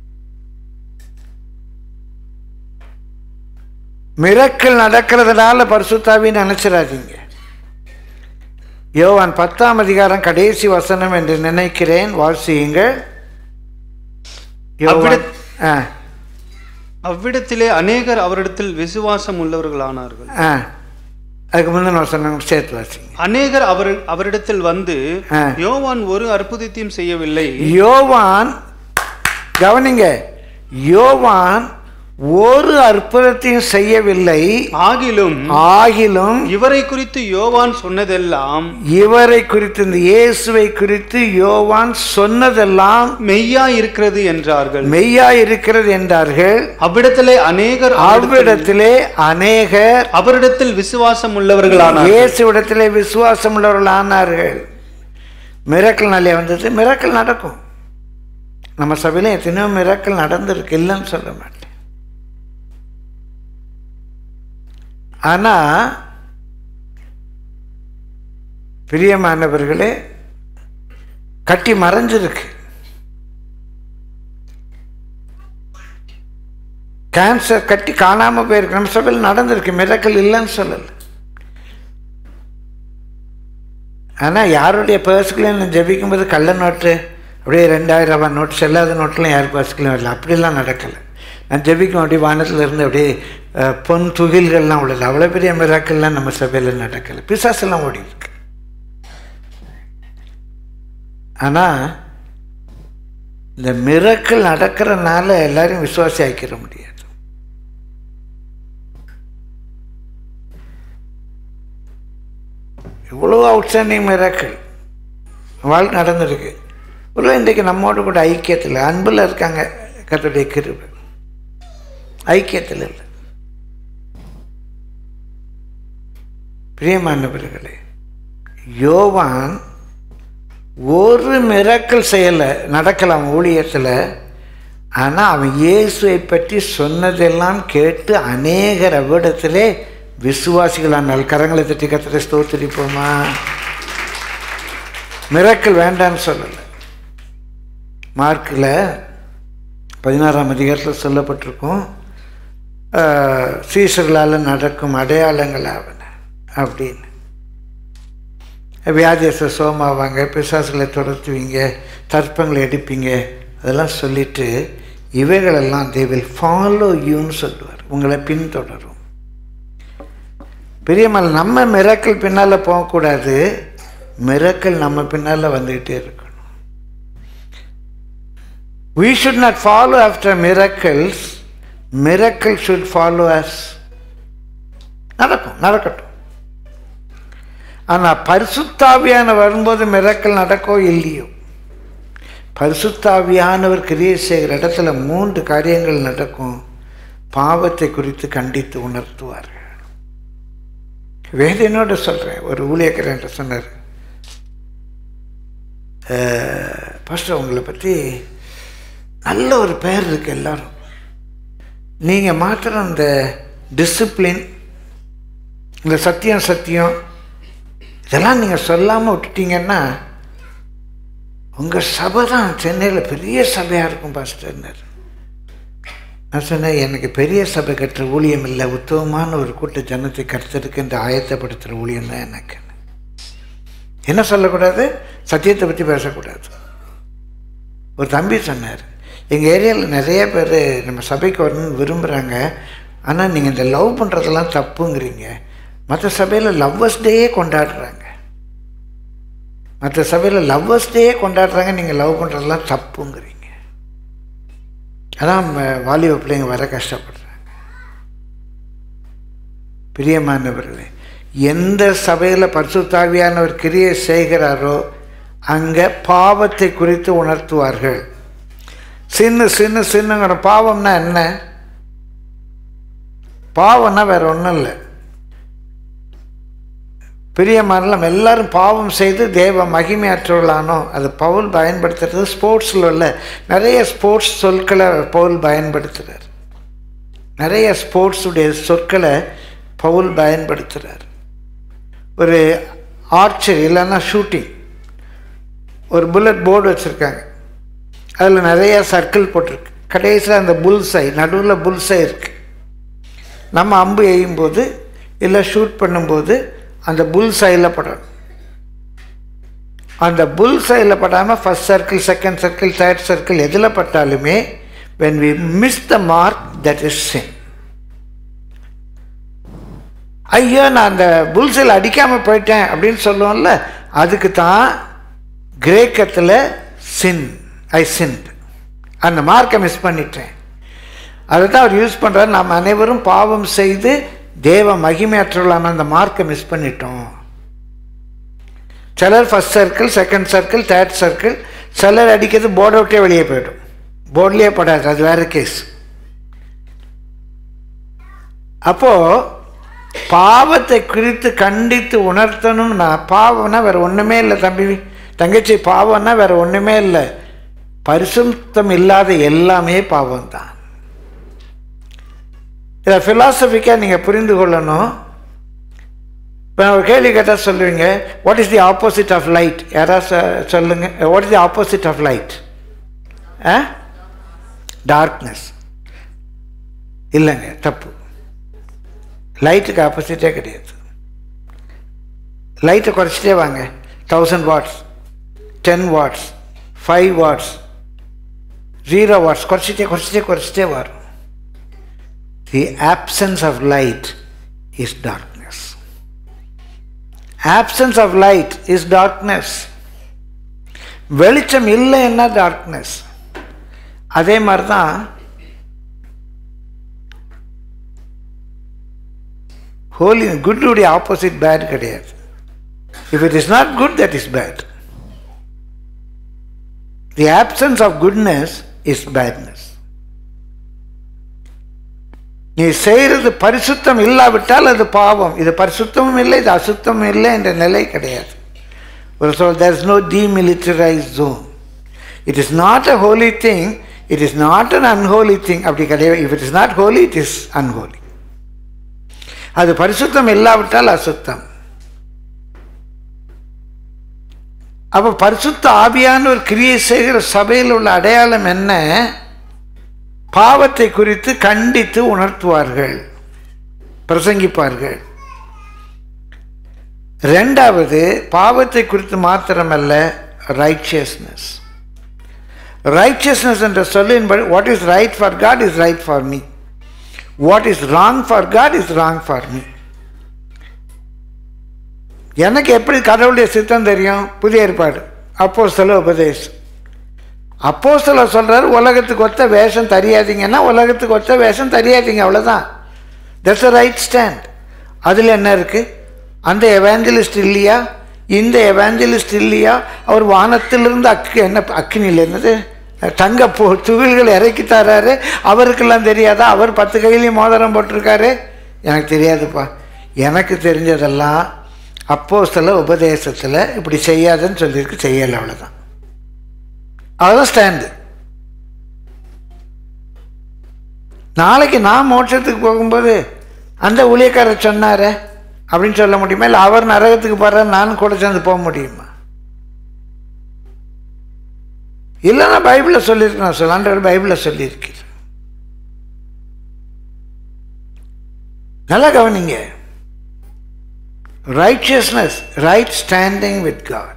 மிரக்கல் நடக்கிறதுனால பரிசுத்தாவின்னு நினைச்சிடாதீங்க யோவான் பத்தாம் அதிகாரம் கடைசி வசனம் என்று நினைக்கிறேன் வாசியுங்கள் யோவான் அவ்விடத்- ஆ அவ்விடத்திலே அநேகர் அவரிடத்தில் விசுவாசம் உள்ளவர்களானார்கள் ஆ அதுக்கு முந்தின வசனம் சேர்த்து வாசிங்க அநேகர் அவர் அவரிடத்தில் வந்து ஆ. யோவான் ஒரு அற்புதத்தையும் செய்யவில்லை யோவான் கவனிங்க யோவான் ஒரு அற்புதத்தையும் செய்யவில்லை ஆகிலும் ஆகிலும் இவரை குறித்து யோவான் சொன்னதெல்லாம் இவரை குறித்து இந்த இயேசுவை குறித்து யோவான் சொன்னதெல்லாம் மெய்யா இருக்கிறது என்றார்கள் மெய்யா இருக்கிறது என்றார்கள் அவ்விடத்திலே அநேகர் அவ்விடத்திலே அநேகர் அவரிடத்தில் விசுவாசம் உள்ளவர்களானார் இயேசுவிடத்திலே விசுவாசம் உள்ளவர்கள் ஆனார்கள் மிரக்கல் நாளே வந்தது மிரக்கல் நடக்கும் நம்ம சபையில எத்தனையோ மிரக்கல் நடந்திருக்கு இல்லைன்னு சொல்ல மாட்டேன் ஆனா பிரியமானவர்களே கட்டி மறைஞ்சிருக்கு கேன்சர் கட்டி காணாம போயிருக்கு நம்ம சபையில் நடந்திருக்கு மிரக்கல் இல்லைன்னு சொல்லலை ஆனால் யாருடைய பர்ஸுக்குள்ளேயும் நான் ஜெபிக்கும்போது கள்ள நோட்டு அப்படியே ரெண்டாயிரம் ரூபாய் நோட்டு செல்லாத நோட்டெலாம் யார் பர்ஸுக்குள்ளேயும் வரல அப்படிலாம் நடக்கலை நான் ஜெபிக்கும் அப்படியே வானத்துல இருந்து அப்படியே அஹ், பொன் துகில்கள்லாம் உள்ளது அவ்வளோ பெரிய மிராக்கள்லாம் நம்ம சபையில் நடக்கலை பிசாசெல்லாம் ஓடி இருக்கு ஆனால் இந்த மிரக்கல் நடக்கிறனால எல்லாரையும் விசுவாசி ஆக்கிட முடியாது இவ்வளோ அவுட்ஸ்டாண்டிங் மிராக்கள் வாழ்க்கை நடந்திருக்கு இவ்வளோ இன்றைக்கு நம்மோடு கூட ஐக்கியத்தில் அன்பில் இருக்காங்க கர்த்தருடைய கிருபை ஐக்கியத்தில் இல்லை பிரியமானவர்களே யோவான் ஒரு மிரக்கல் செய்யலை நடக்கலாம் ஊழியத்தில் ஆனால் அவன் இயேசுவை பற்றி சொன்னதெல்லாம் கேட்டு அநேகர் அவ்விடத்திலே விசுவாசிகளானால் கரங்களை தட்டி கத்திர ஸ்தோத்திரிப்போமா மிரக்கல் வேண்டான்னு சொல்லலை மார்க்கில் பதினாறாம் அதிகாரத்தில் சொல்லப்பட்டிருக்கும் ஆஹ், சீசர்களால் நடக்கும் அடையாளங்களாவன அப்படின்னு வியாதியத்தை சோமாவாங்க பிசாசுகளை துரத்துவீங்க தர்ப்பங்களை எடுப்பீங்க அதெல்லாம் சொல்லிட்டு இவைகளெல்லாம் தே வில் ஃபாலோ யூன்னு சொல்லுவார் உங்களை பின்தொடரும் பெரியம்மல் நம்ம மிரக்கல் பின்னால் போகக்கூடாது மிரக்கல் நம்ம பின்னால் வந்துக்கிட்டே இருக்கணும் we should not follow after miracles miracle should follow us நடக்கும் நடக்கட்டும் ஆனால் பரிசுத்தாவியான வரும்போது மிரக்கல் நடக்கோ இல்லையோ பரிசுத்தாவியானவர் கிரியை செய்கிற இடத்துல மூன்று காரியங்கள் நடக்கும் பாவத்தை குறித்து கண்டித்து உணர்த்துவார்கள் வேதனோட சொல்கிறேன் ஒரு ஊழியக்காரன் சொன்னார் ஃபஸ்ட்டு உங்களை பற்றி நல்ல ஒரு பெயர் இருக்கு எல்லாரும் நீங்கள் மாத்திரம் இந்த டிசிப்ளின் இந்த சத்தியம் சத்தியம் இதெல்லாம் நீங்கள் சொல்லாமல் விட்டுட்டீங்கன்னா உங்கள் சபை தான் சென்னையில் பெரிய சபையாக இருக்கும் பாஸ்டர்னர் நான் சொன்னேன் எனக்கு பெரிய சபை கட்டுற ஊழியம் இல்லை உத்தமமான ஒரு கூட்ட ஜனத்தை கருத்தருக்கு இந்த ஆயத்தப்படுத்துகிற ஊழியம் தான் எனக்கு என்ன சொல்லக்கூடாது சத்தியத்தை பற்றி பேசக்கூடாது ஒரு தம்பி சொன்னார் எங்கள் ஏரியாவில் நிறைய பேர் நம்ம சபைக்கு வரணும்னு விரும்புகிறாங்க ஆனால் நீங்கள் இந்த லவ் பண்ணுறதெல்லாம் தப்புங்கிறீங்க மற்ற சபையில் லவ்வர்ஸ் டேயே கொண்டாடுறாங்க மற்ற சபையில் லவ்வர்ஸ் டேயே கொண்டாடுறாங்க நீங்கள் லவ் பண்ணுறதெல்லாம் தப்புங்கிறீங்க அதான் ம- வாலிப பிள்ளைங்க வர கஷ்டப்படுறாங்க பிரியமானவர்களே எந்த சபையில் பரிசுத்தாவியானவர் கிரியை செய்கிறாரோ அங்கே பாவத்தை குறித்து உணர்த்துவார்கள் சின்ன சின்ன சின்னங்கிற பாவம்னா என்ன பாவம்னா வேற ஒன்றும் இல்லை பிரியமானலாம் எல்லாரும் பாவம் செய்து தேவ மகிமையற்றவர்களானோ அது பவுல் பயன்படுத்துறது ஸ்போர்ட்ஸில் உள்ள நிறைய ஸ்போர்ட்ஸ் சொற்களை பவுல் பயன்படுத்துகிறார் நிறைய ஸ்போர்ட்ஸுடைய சொற்களை பவுல் பயன்படுத்துகிறார் ஒரு ஆர்ச்சரி இல்லைன்னா ஷூட்டிங் ஒரு புல்லட் போர்டு வச்சுருக்காங்க அதில் நிறைய சர்க்கிள் போட்டிருக்கு கடைசியில் அந்த புல்சை நடுவில் புல்சை இருக்குது நம்ம அம்பு எய்யும்போது இல்லை ஷூட் பண்ணும்போது அந்த புல் சைடில் படணும் அந்த புல் சைடில் படாமல் first circle second circle third circle எதில் பட்டாலுமே when we miss the mark that is sin ஐயோ நான் அந்த புல்சையில் அடிக்காமல் போயிட்டேன் அப்படின்னு சொல்லுவோம்ல அதுக்கு தான் கிரேக்கத்தில் சின் ஐ சின்ட் அந்த மார்க்கை மிஸ் பண்ணிட்டேன் அதை தான் அவர் யூஸ் பண்ணுறாரு நாம் அனைவரும் பாவம் செய்து தேவ மகிமையற்றவர்களான அந்த மார்க்கை மிஸ் பண்ணிட்டோம் சிலர் first circle second circle third circle சிலர் அடிக்கிறது போர்டை விட்டே வெளியே போயிடும் போர்ட்லேயே படாது அது வேற கேஸ் அப்போது பாவத்தை குறித்து கண்டித்து உணர்த்தணும்னா பாவம்னா வேற ஒன்றுமே இல்லை தம்பி தங்கச்சி பாவம்னா வேற ஒன்றுமே இல்லை பரிசுத்தம் இல்லாத எல்லாமே பாவம் தான் இதை ஃபிலாசபிக்காக நீங்கள் புரிந்து கொள்ளணும் இப்போ நான் ஒரு கேள்வி கேட்டால் சொல்லுவீங்க what is the opposite of light யாராவது சொ- சொல்லுங்க what is the opposite of light ah darkness இல்லைங்க தப்பு லைட்டுக்கு ஆப்போசிட்டே கிடையாது லைட்டை குறைச்சிட்டே வாங்க thousand watts ten watts five watts zero watts குறைச்சிட்டே குறைச்சிட்டே குறைச்சிட்டே வரும் the absence of light is darkness absence of light is darkness வெளிச்சம் இல்லைன்னா டார்க்னஸ் அதே மாதிரி தான் ஹோலி குட்டுடைய ஆப்போசிட் பேட் கிடையாது if it is not good that is bad the absence of goodness is badness நீ செய்கிறது பரிசுத்தம் இல்லாவிட்டால் அது பாவம் இது பரிசுத்தமும் இல்லை இது அசுத்தமும் இல்லை என்ற நிலை கிடையாது ஒரு சொல் there is no demilitarize zone it is not a holy thing it is not un unholy thing அப்படி கிடையாது if it is not holy it is unholy அது பரிசுத்தம் இல்லாவிட்டால் அசுத்தம் அப்போ பரிசுத்த ஆவியான ஒரு கிரியை செய்கிற சபையில் உள்ள அடையாளம் என்ன பாவத்தை குறித்து கண்டித்து உணர்த்துவார்கள் பிரசங்கிப்பார்கள் ரெண்டாவது பாவத்தை குறித்து மாத்திரமல்ல ரைச்சியஸ்னஸ் ரைச்சியஸ்னஸ் என்ற சொல்லின்படி what is right for God is right for me what is wrong for God is wrong for me எனக்கு எப்படி கடவுளுடைய சித்தம் தெரியும் புதிய ஏற்பாடு அப்போ சில உபதேசம் அப்போ சில சொல்கிறார் உலகத்துக்கு ஒத்த வேஷம் தெரியாதீங்கன்னா உலகத்துக்கு ஒத்த வேஷம் தெரியாதீங்க அவ்வளோதான் தட்ஸ் அ ரைட் ஸ்டாண்ட் அதில் என்ன இருக்குது அந்த எவாஞ்சலிஸ்ட் இல்லையா இந்த எவாஞ்சலிஸ்ட் இல்லையா அவர் வானத்திலிருந்து அக்கு என்ன அக்கினியில் என்னது தங்க பூ துகில்கள் இறக்கி தராரு அவருக்கெல்லாம் தெரியாதா அவர் பத்து கையிலையும் மோதிரம் போட்டிருக்காரு எனக்கு தெரியாதுப்பா எனக்கு தெரிஞ்சதெல்லாம் அப்போ சில உபதேசத்தில் இப்படி செய்யாதுன்னு சொல்லியிருக்கு செய்யலை அவ்வளோதான் அதுதான் ஸ்டாண்டு நாளைக்கு நான் மோட்சத்துக்கு போகும்போது அந்த ஊழியக்காரர் சொன்னாரே அப்படின்னு சொல்ல முடியுமா இல்லை அவர் நரகத்துக்கு போகிறார் நானும் கூட சேர்ந்து போக முடியுமா இல்லைன்னா பைபிளில் சொல்லியிருக்கேன் சொல்லாண்டவர் பைபிளில் சொல்லியிருக்கிறேன் நல்லா கவனிங்க righteousness right standing with God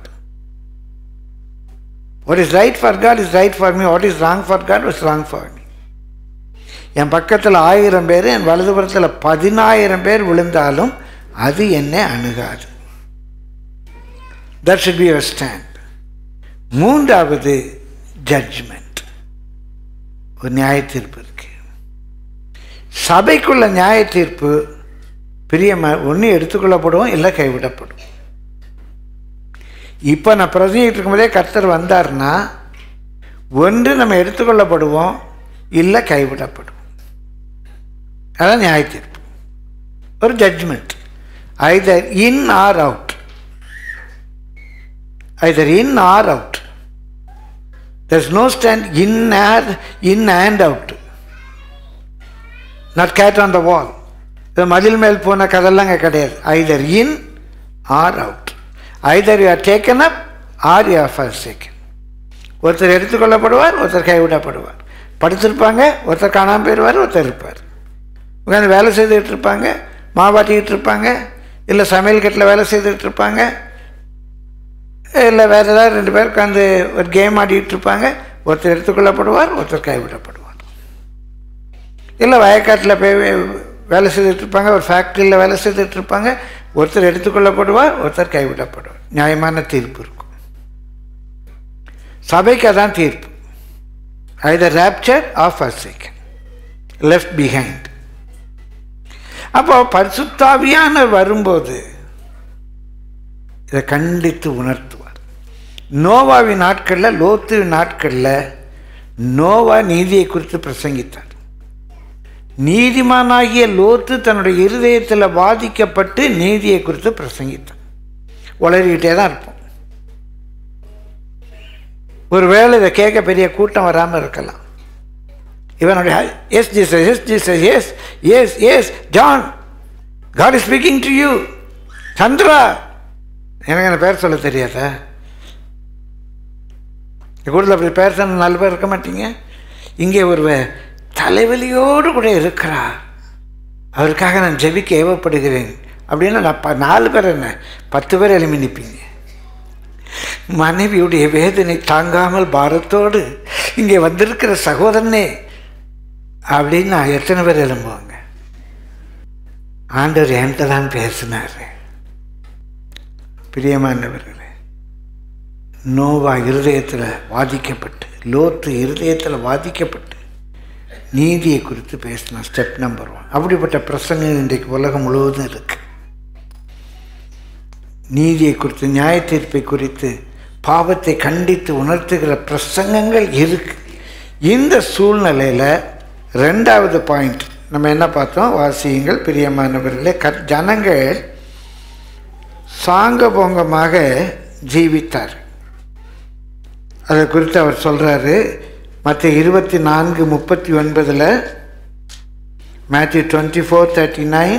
what is right for God is right for me what is wrong for God is wrong for me என் பக்கத்தில் ஆயிரம் பேர் என் வலதுபுறத்தில் பதினாயிரம் பேர் விழுந்தாலும் அது என்னை அணுகாது that should be your stand மூன்றாவது ஜட்ஜ்மெண்ட் ஒரு நியாய தீர்ப்பு இருக்கு சபைக்குள்ள நியாய தீர்ப்பு பிரியமா ஒன்று எடுத்துக்கொள்ளப்படும் இல்லை கைவிடப்படும் இப்போ நான் பிரசங்கிட்டு இருக்கும்போதே கர்த்தர் வந்தார்னா ஒன்று நம்ம எடுத்துக்கொள்ளப்படுவோம் இல்லை கைவிடப்படும் அதான் நியாய தீர்ப்பு ஒரு judgment either in or out either in or out there's no stand in and in and out not cat on the wall இது மதில் மேல் போன கதெல்லாம் அங்கே கிடையாது either in or out either you are taken up or you are first taken ஒருத்தர் எடுத்துக்கொள்ளப்படுவார் ஒருத்தர் கைவிடப்படுவார் படுத்திருப்பாங்க ஒருத்தர் காணாமல் போயிடுவார் ஒருத்தர் இருப்பார் உட்காந்து வேலை செய்துக்கிட்டு இருப்பாங்க மாவாட்டிக்கிட்டு இருப்பாங்க இல்லை சமையல் கட்டில் வேலை செய்துக்கிட்டு இருப்பாங்க இல்லை வேறு ஏதாவது ரெண்டு பேர் உட்காந்து ஒரு கேம் ஆடிக்கிட்டு இருப்பாங்க ஒருத்தர் எடுத்துக்கொள்ளப்படுவார் ஒருத்தர் கைவிடப்படுவார் இல்லை வயக்காட்டில் போய் வேலை செய்துட்டு இருப்பாங்க ஒரு ஃபேக்ட்ரியில் வேலை செய்துட்டு இருப்பாங்க ஒருத்தர் எடுத்துக்கொள்ளப்படுவார் ஒருத்தர் கைவிடப்படுவார் நியாயமான தீர்ப்பு இருக்கும் சபைக்கு அதான் தீர்ப்பு either rapture of first second left behind அப்போ பரிசுத்தாவியான வரும்போது இதை கண்டித்து உணர்த்துவார் நோவாவின் நாட்களில் லோத்துவின் நாட்களில் நோவா நீதியை குறித்து பிரசங்கித்தார் நீதிமானாகிய லோத்து தன்னுடைய இருதயத்தில் பாதிக்கப்பட்டு நீதியை குறித்து பிரசங்கித்தார் உளறிக்கிட்டே தான் இருப்போம் ஒருவேளை இதை கேட்க பெரிய கூட்டம் வராமல் இருக்கலாம் இவனுடைய yes Jesus yes Jesus yes yes yes John God is speaking to you Chandra எனக்கு அந்த பேர் சொல்ல தெரியாதா கூடத்தில் அப்படி பேர் சொன்ன நாலு பேர் இருக்க மாட்டீங்க இங்கே ஒரு தலைவலியோடு கூட இருக்கிறார் அவருக்காக நான் ஜெபிக்க ஏவப்படுகிறேன் அப்படின்னு நான் ப நாலு பேர் என்ன பத்து பேர் எழுப்பி நிற்பீங்க மனைவியுடைய வேதனை தாங்காமல் பாரத்தோடு இங்கே வந்திருக்கிற சகோதரனே அப்படின்னு நான் எத்தனை பேர் எழும்புவாங்க ஆண்டவர் என்கிட்ட தான் பேசினார் பிரியமானவர்களே நோவா இருதயத்தில் பாதிக்கப்பட்டு லோத்து இருதயத்தில் பாதிக்கப்பட்டு நீதியை குறித்து பேசினா ஸ்டெப் நம்பர் ஒன் அப்படிப்பட்ட பிரசங்கம் இன்றைக்கு உலகம் முழுவதும் இருக்கு நீதியை குறித்து நியாய தீர்ப்பை குறித்து பாவத்தை கண்டித்து உணர்த்துகிற பிரசங்கங்கள் இருக்கு இந்த சூழ்நிலையில் ரெண்டாவது பாயிண்ட் நம்ம என்ன பார்த்தோம் வாசியுங்கள் பிரியமானவர்களே க ஜனங்கள் சாங்கபோங்கமாக ஜீவித்தார் அதை குறித்து அவர் சொல்கிறாரு மற்ற இருபத்தி நான்கு முப்பத்தி ஒன்பதில் Matthew twenty four thirty nine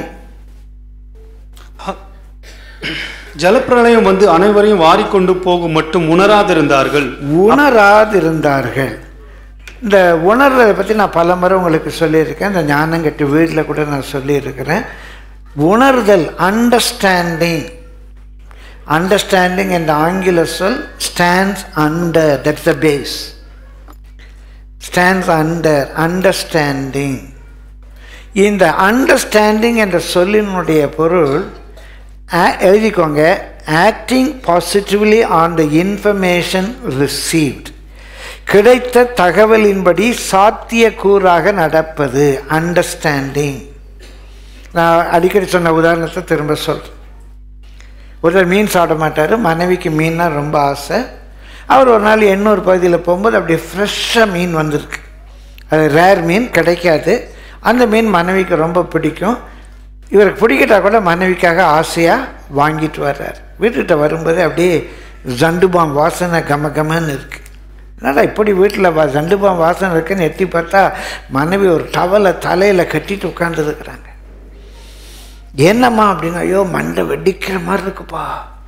ஜலப்பிரளயம் வந்து அனைவரையும் வாரிக்கொண்டு போகும் மட்டும் உணராதிருந்தார்கள் உணராதிருந்தார்கள் இந்த உணர்றதை பற்றி நான் பல முறை உங்களுக்கு சொல்லியிருக்கேன் இந்த ஞானங்கட்டு வீட்டில் கூட நான் சொல்லியிருக்கிறேன் உணர்தல் அண்டர்ஸ்டாண்டிங் அண்டர்ஸ்டாண்டிங் என்ற ஆங்கில சொல் stands under that's the base stands under understanding இந்த அண்டர்ஸ்டாண்டிங் என்ற சொல்லினுடைய பொருள் ஆ- எழுதிக்கோங்க acting positively on the information received கிடைத்த தகவலின்படி சாத்தியக்கூறாக நடப்பது அண்டர்ஸ்டாண்டிங் நான் அடிக்கடி சொன்ன உதாரணத்தை திரும்ப சொல்கிறேன் ஒருத்தர் மீன் சாப்பிட மாட்டார் மனைவிக்கு மீன்னா ரொம்ப ஆசை அவர் ஒரு நாள் எண்ணூர் பகுதியில் போகும்போது அப்படியே ஃப்ரெஷ்ஷாக மீன் வந்திருக்கு அது ரேர் மீன் கிடைக்காது அந்த மீன் மனைவிக்கு ரொம்ப பிடிக்கும் இவருக்கு பிடிக்கிட்டா கூட மனைவிக்காக ஆசையாக வாங்கிட்டு வர்றார் வீட்டுக்கிட்ட வரும்போது அப்படியே ஜண்டுபாம் வாசனை கம கமன்னு இருக்குது என்னடா இப்படி வீட்டில் வா ஜண்டுபாம் வாசனை இருக்குன்னு எட்டி பார்த்தா மனைவி ஒரு டவலை தலையில் கட்டிட்டு உட்காந்துருக்குறாங்க என்னம்மா அப்படின்னா ஐயோ மண்டை வெடிக்கிற மாதிரி இருக்குப்பா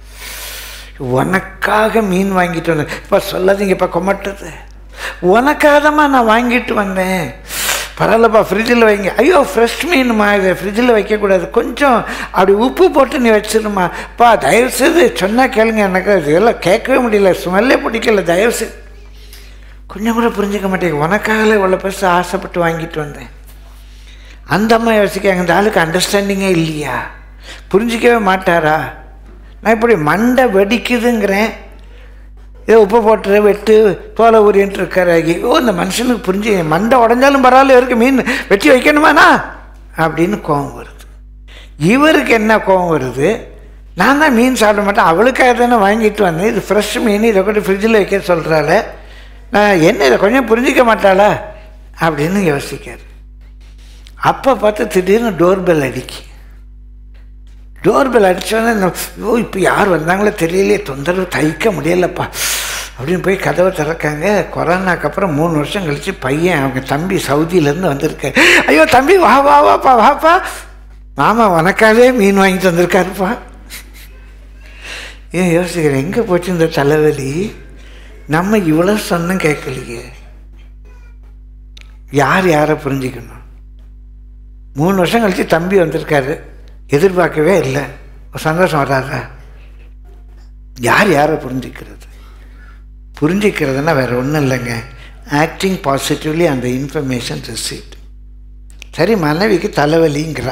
உனக்காக மீன் வாங்கிட்டு வந்தேன் இப்போ சொல்லாதீங்க இப்போ கொமட்டுது உனக்காகதாம்மா நான் வாங்கிட்டு வந்தேன் பரவாயில்லப்பா ஃப்ரிட்ஜில் வைங்க ஐயோ ஃப்ரெஷ் மீனுமா இதை ஃப்ரிட்ஜில் வைக்கக்கூடாது கொஞ்சம் அப்படி உப்பு போட்டு நீ வச்சிருமா பா தயவுசெய்து சொன்னால் கேளுங்க எனக்கு அது இதெல்லாம் கேட்கவே முடியல ஸ்மெல்லே பிடிக்கல தயவுசெய்து கொஞ்சம் கூட புரிஞ்சுக்க மாட்டேங்க உனக்காகல இவ்வளோ பெருசு ஆசைப்பட்டு வாங்கிட்டு வந்தேன் அந்த அம்மா யோசிக்காங்க இந்த ஆளுக்கு அண்டர்ஸ்டாண்டிங்கே இல்லையா புரிஞ்சிக்கவே மாட்டாரா நான் இப்படி மண்டை வெடிக்குதுங்கிறேன் ஏதோ உப்பு போட்டு வெட்டு தோலை உரியன்ட்டு இருக்காரு ஐயோ இந்த மனுஷனுக்கு புரிஞ்சு மண்டை உடஞ்சாலும் பரவாயில்ல இருக்கு மீன் வெட்டி வைக்கணுமாண்ணா அப்படின்னு கோபம் வருது இவருக்கு என்ன கோபம் வருது நான் தான் மீன் சாப்பிட மாட்டேன் அவளுக்காக தானே வாங்கிட்டு வந்தேன் இது ஃப்ரெஷ் மீன் இதை கொண்டு ஃப்ரிட்ஜில் வைக்க சொல்கிறாள் நான் என்ன இதை கொஞ்சம் புரிஞ்சிக்க மாட்டாளா அப்படின்னு யோசிக்காரு அப்போ பார்த்து திடீர்னு டோர் பெல் அடிக்கு டோர் பெல் அடித்தோன்னே ஓ இப்போ யார் வந்தாங்களோ தெரியலையே தொந்தரவு தைக்க முடியலப்பா அப்படின்னு போய் கதவை திறக்காங்க கொரோனாக்கு அப்புறம் மூணு வருஷம் கழித்து பையன் அவங்க தம்பி சவுதியிலேருந்து வந்திருக்காரு ஐயோ தம்பி வா வா வாப்பா வாப்பா மாமா உனக்காகவே மீன் வாங்கிட்டு வந்திருக்காருப்பா ஏன் யோசிக்கிறேன் எங்கே போச்சு இந்த தலைவலி நம்ம இவ்வளோ சொன்னும் கேட்கலையே யார் யாரை புரிஞ்சுக்கணும் மூணு வருஷம் கழித்து தம்பி வந்திருக்காரு எதிர்பார்க்கவே இல்லை ஒரு சந்தோஷம் வராதா யார் யாரை புரிஞ்சுக்கிறது புரிஞ்சுக்கிறதுனா வேற ஒன்றும் இல்லைங்க ஆக்டிங் பாசிட்டிவ்லி அந்த இன்ஃபர்மேஷன் ரிசீவ்ட் சரி மனைவிக்கு தலைவலிங்கிறா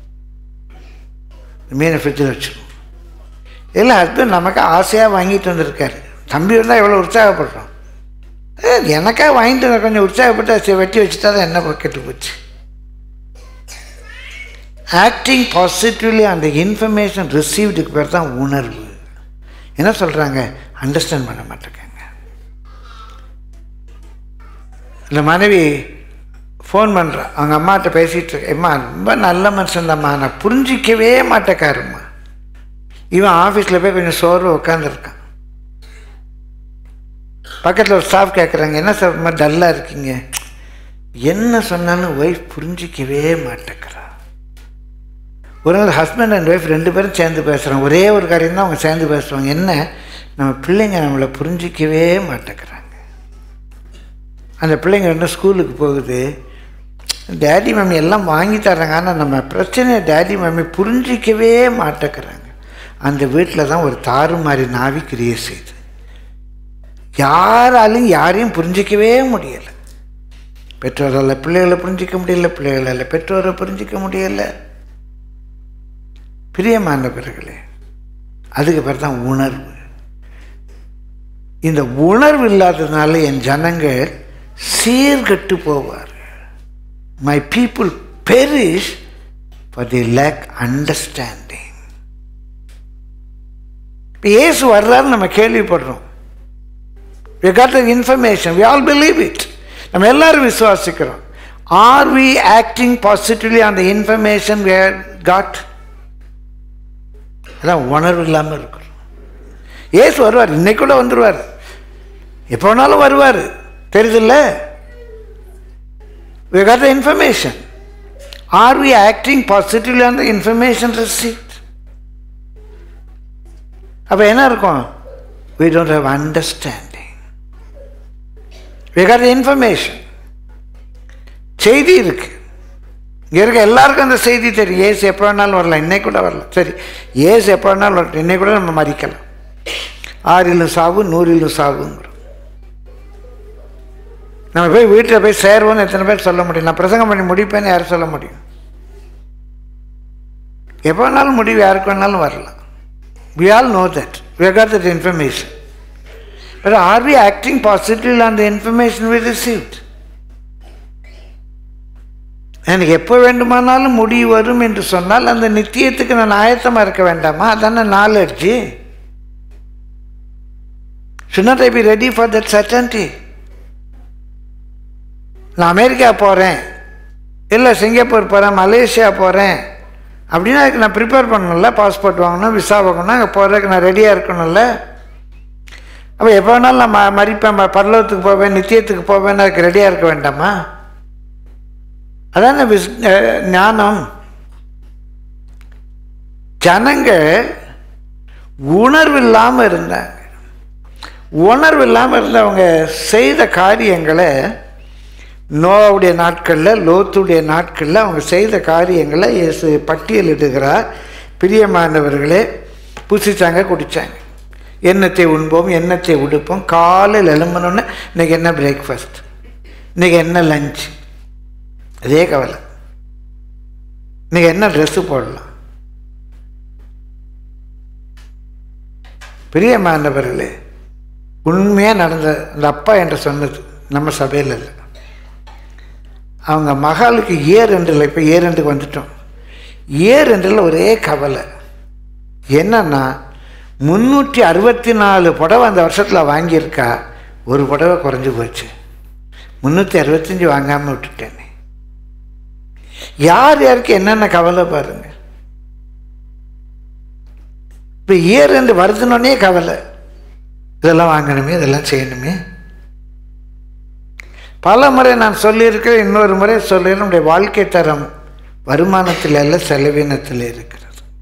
மீனை ஃப்ரிட்ஜில் வச்சிருவோம் இல்லை ஹஸ்பண்ட் நமக்கு ஆசையாக வாங்கிட்டு வந்திருக்காரு தம்பி வந்தால் எவ்வளோ உற்சாகப்படுறோம் ஏ, எனக்காக வாங்கிட்டு வந்த கொஞ்சம் உற்சாகப்பட்டு சரி வெட்டி வச்சுட்டா தான் என்ன கெட்டு போச்சு ஆக்டிங் பாசிட்டிவ்லி அந்த இன்ஃபர்மேஷன் ரிசீவ்டுக்கு பேர் தான் உணர்வு என்ன சொல்கிறாங்க அண்டர்ஸ்டாண்ட் பண்ண மாட்டேங்க இந்த மனைவி ஃபோன் பண்ணுறா அவங்க அம்மாட்ட பேசிகிட்டு இருக்க அம்மா ரொம்ப நல்ல மனுஷன்தாம்மா நான் புரிஞ்சிக்கவே மாட்டேக்காரும்மா இவன் ஆஃபீஸில் போய் கொஞ்சம் சோர்வு உட்காந்துருக்கான் பக்கத்தில் ஒரு ஸ்டாஃப் கேட்குறாங்க என்ன சார் மாதிரி டல்லாக இருக்கீங்க என்ன சொன்னாலும் ஒய்ஃப் புரிஞ்சிக்கவே மாட்டேங்கிறா ஒரு நாள் ஹஸ்பண்ட் அண்ட் ஒய்ஃப் ரெண்டு பேரும் சேர்ந்து பேசுகிறாங்க ஒரே ஒரு காரியம் தான் அவங்க சேர்ந்து பேசுவாங்க என்ன நம்ம பிள்ளைங்க நம்மளை புரிஞ்சிக்கவே மாட்டேங்கிறாங்க அந்த பிள்ளைங்க ரெண்டும் ஸ்கூலுக்கு போகுது டேடி மம்மி எல்லாம் வாங்கி தர்றாங்க ஆனால் நம்ம பிரச்சனையை டேடி மம்மி புரிஞ்சிக்கவே மாட்டேங்கிறாங்க அந்த வீட்டில் தான் ஒரு தாறுமாறி நாவி கிரியை செய்யுது யாராலும் யாரையும் புரிஞ்சிக்கவே முடியலை பெற்றோரால் பிள்ளைகளை புரிஞ்சிக்க முடியல பிள்ளைகளால் பெற்றோரை புரிஞ்சிக்க முடியலை பிரியமானவர்களே அதுக்கு பேர் தான் உணர்வு இந்த உணர்வு இல்லாததுனால என் ஜனங்கள் சீர்கட்டு போவார் my people perish for the lack understanding இப்போ இயேசு வர்றாரு நம்ம கேள்விப்படுறோம் we got the information we all believe it நம்ம எல்லாரும் விசுவாசிக்கிறோம் are we acting positively on the information we got அதான் உணர்வு இல்லாமல் இருக்கிறோம் ஏசு வருவார் இன்னைக்கு கூட வந்துடுவார் எப்போ வேணாலும் வருவார் தெரியுதுல்ல we got the information are we acting positively on the information received அப்போ என்ன இருக்கும் we don't have understanding we got the information செய்தி இருக்கு இங்கே இருக்க எல்லாருக்கும் அந்த செய்தி தெரியும் ஏசு எப்போ வேணாலும் வரலாம் இன்னைக்கு கூட வரலாம் சரி ஏசு எப்போ வேணாலும் வரட்டும் இன்னைக்கு கூட நம்ம மறிக்கலாம் ஆறிலும் சாவு நூறிலும் சாவுங்கிறோம் நம்ம போய் வீட்டில் போய் சேருவோம்னு எத்தனை பேர் சொல்ல முடியும் நான் பிரசங்கம் பண்ணி முடிப்பேன்னு யாரும் சொல்ல முடியும் எப்போ வேணாலும் முடிவு யாருக்கு வேணாலும் வரலாம் we all know that we got that information but are we acting positive on the information we received எனக்கு எப்போ வேண்டுமானாலும் முடிவு வரும் என்று சொன்னால் அந்த நித்தியத்துக்கு நான் ஆயத்தமாக இருக்க வேண்டாமா அதானே knowledge should not I be ready for that certainty நான் அமெரிக்கா போகிறேன் இல்லை சிங்கப்பூர் போகிறேன் மலேசியா போகிறேன் அப்படின்னா அதுக்கு நான் ப்ரிப்பேர் பண்ணணும்ல பாஸ்போர்ட் வாங்கணும் விசா வாங்கணும் அங்கே போகிறதுக்கு நான் ரெடியாக இருக்கணும்ல அப்போ எப்போ வேணாலும் நான் ம மறிப்பேன் ம- பரலோகத்துக்கு போவேன் நித்தியத்துக்கு போவேன் அதுக்கு ரெடியாக இருக்க வேண்டாமா அதான விஸ் அஹ் ஞானம் ஜனங்க உணர்வு இல்லாமல் இருந்தாங்க உணர்வு இல்லாமல் இருந்தவங்க செய்த காரியங்களை நோவுடைய நாட்களில் லோத்துடைய நாட்களில் அவங்க செய்த காரியங்களை இயேசு பட்டியலிடுகிறார் பிரியமானவர்களே புசிச்சாங்க குடித்தாங்க எண்ணத்தை உண்போம் எண்ணத்தை உடுப்போம் காலையில் எழும்பணுன்னு இன்றைக்கி என்ன பிரேக்ஃபாஸ்ட் இன்றைக்கி என்ன லஞ்ச் அதே கவலை இன்றைக்கி என்ன ட்ரெஸ்ஸு போடலாம் பிரியமானவர்களே உண்மையாக நடந்த அந்த அப்பா என்று சொன்னது நம்ம சபையில் இல்லை அவங்க மகளுக்கு ஏ ரெண்டில் இப்போ ஏ ரெண்டுக்கு வந்துட்டோம் ஏ ரெண்டில் ஒரே கவலை என்னன்னா முந்நூற்றி அறுபத்தி நாலு புடவை அந்த வருஷத்தில் வாங்கியிருக்கா ஒரு புடவை குறைஞ்சி போச்சு முந்நூற்றி அறுபத்தஞ்சி வாங்காமல் விட்டுட்டேனே யார் யாருக்கு என்னென்ன கவலை பாருங்க இப்போ ஏ ரெண்டு வருதுனோடனே கவலை இதெல்லாம் வாங்கணுமே இதெல்லாம் செய்யணுமே பல முறை நான் சொல்லியிருக்கிறேன் இன்னொரு முறை சொல்லியிருக்கேன் நம்முடைய வாழ்க்கை தரம் வருமானத்தில் அல்ல செலவினத்தில் இருக்கிறது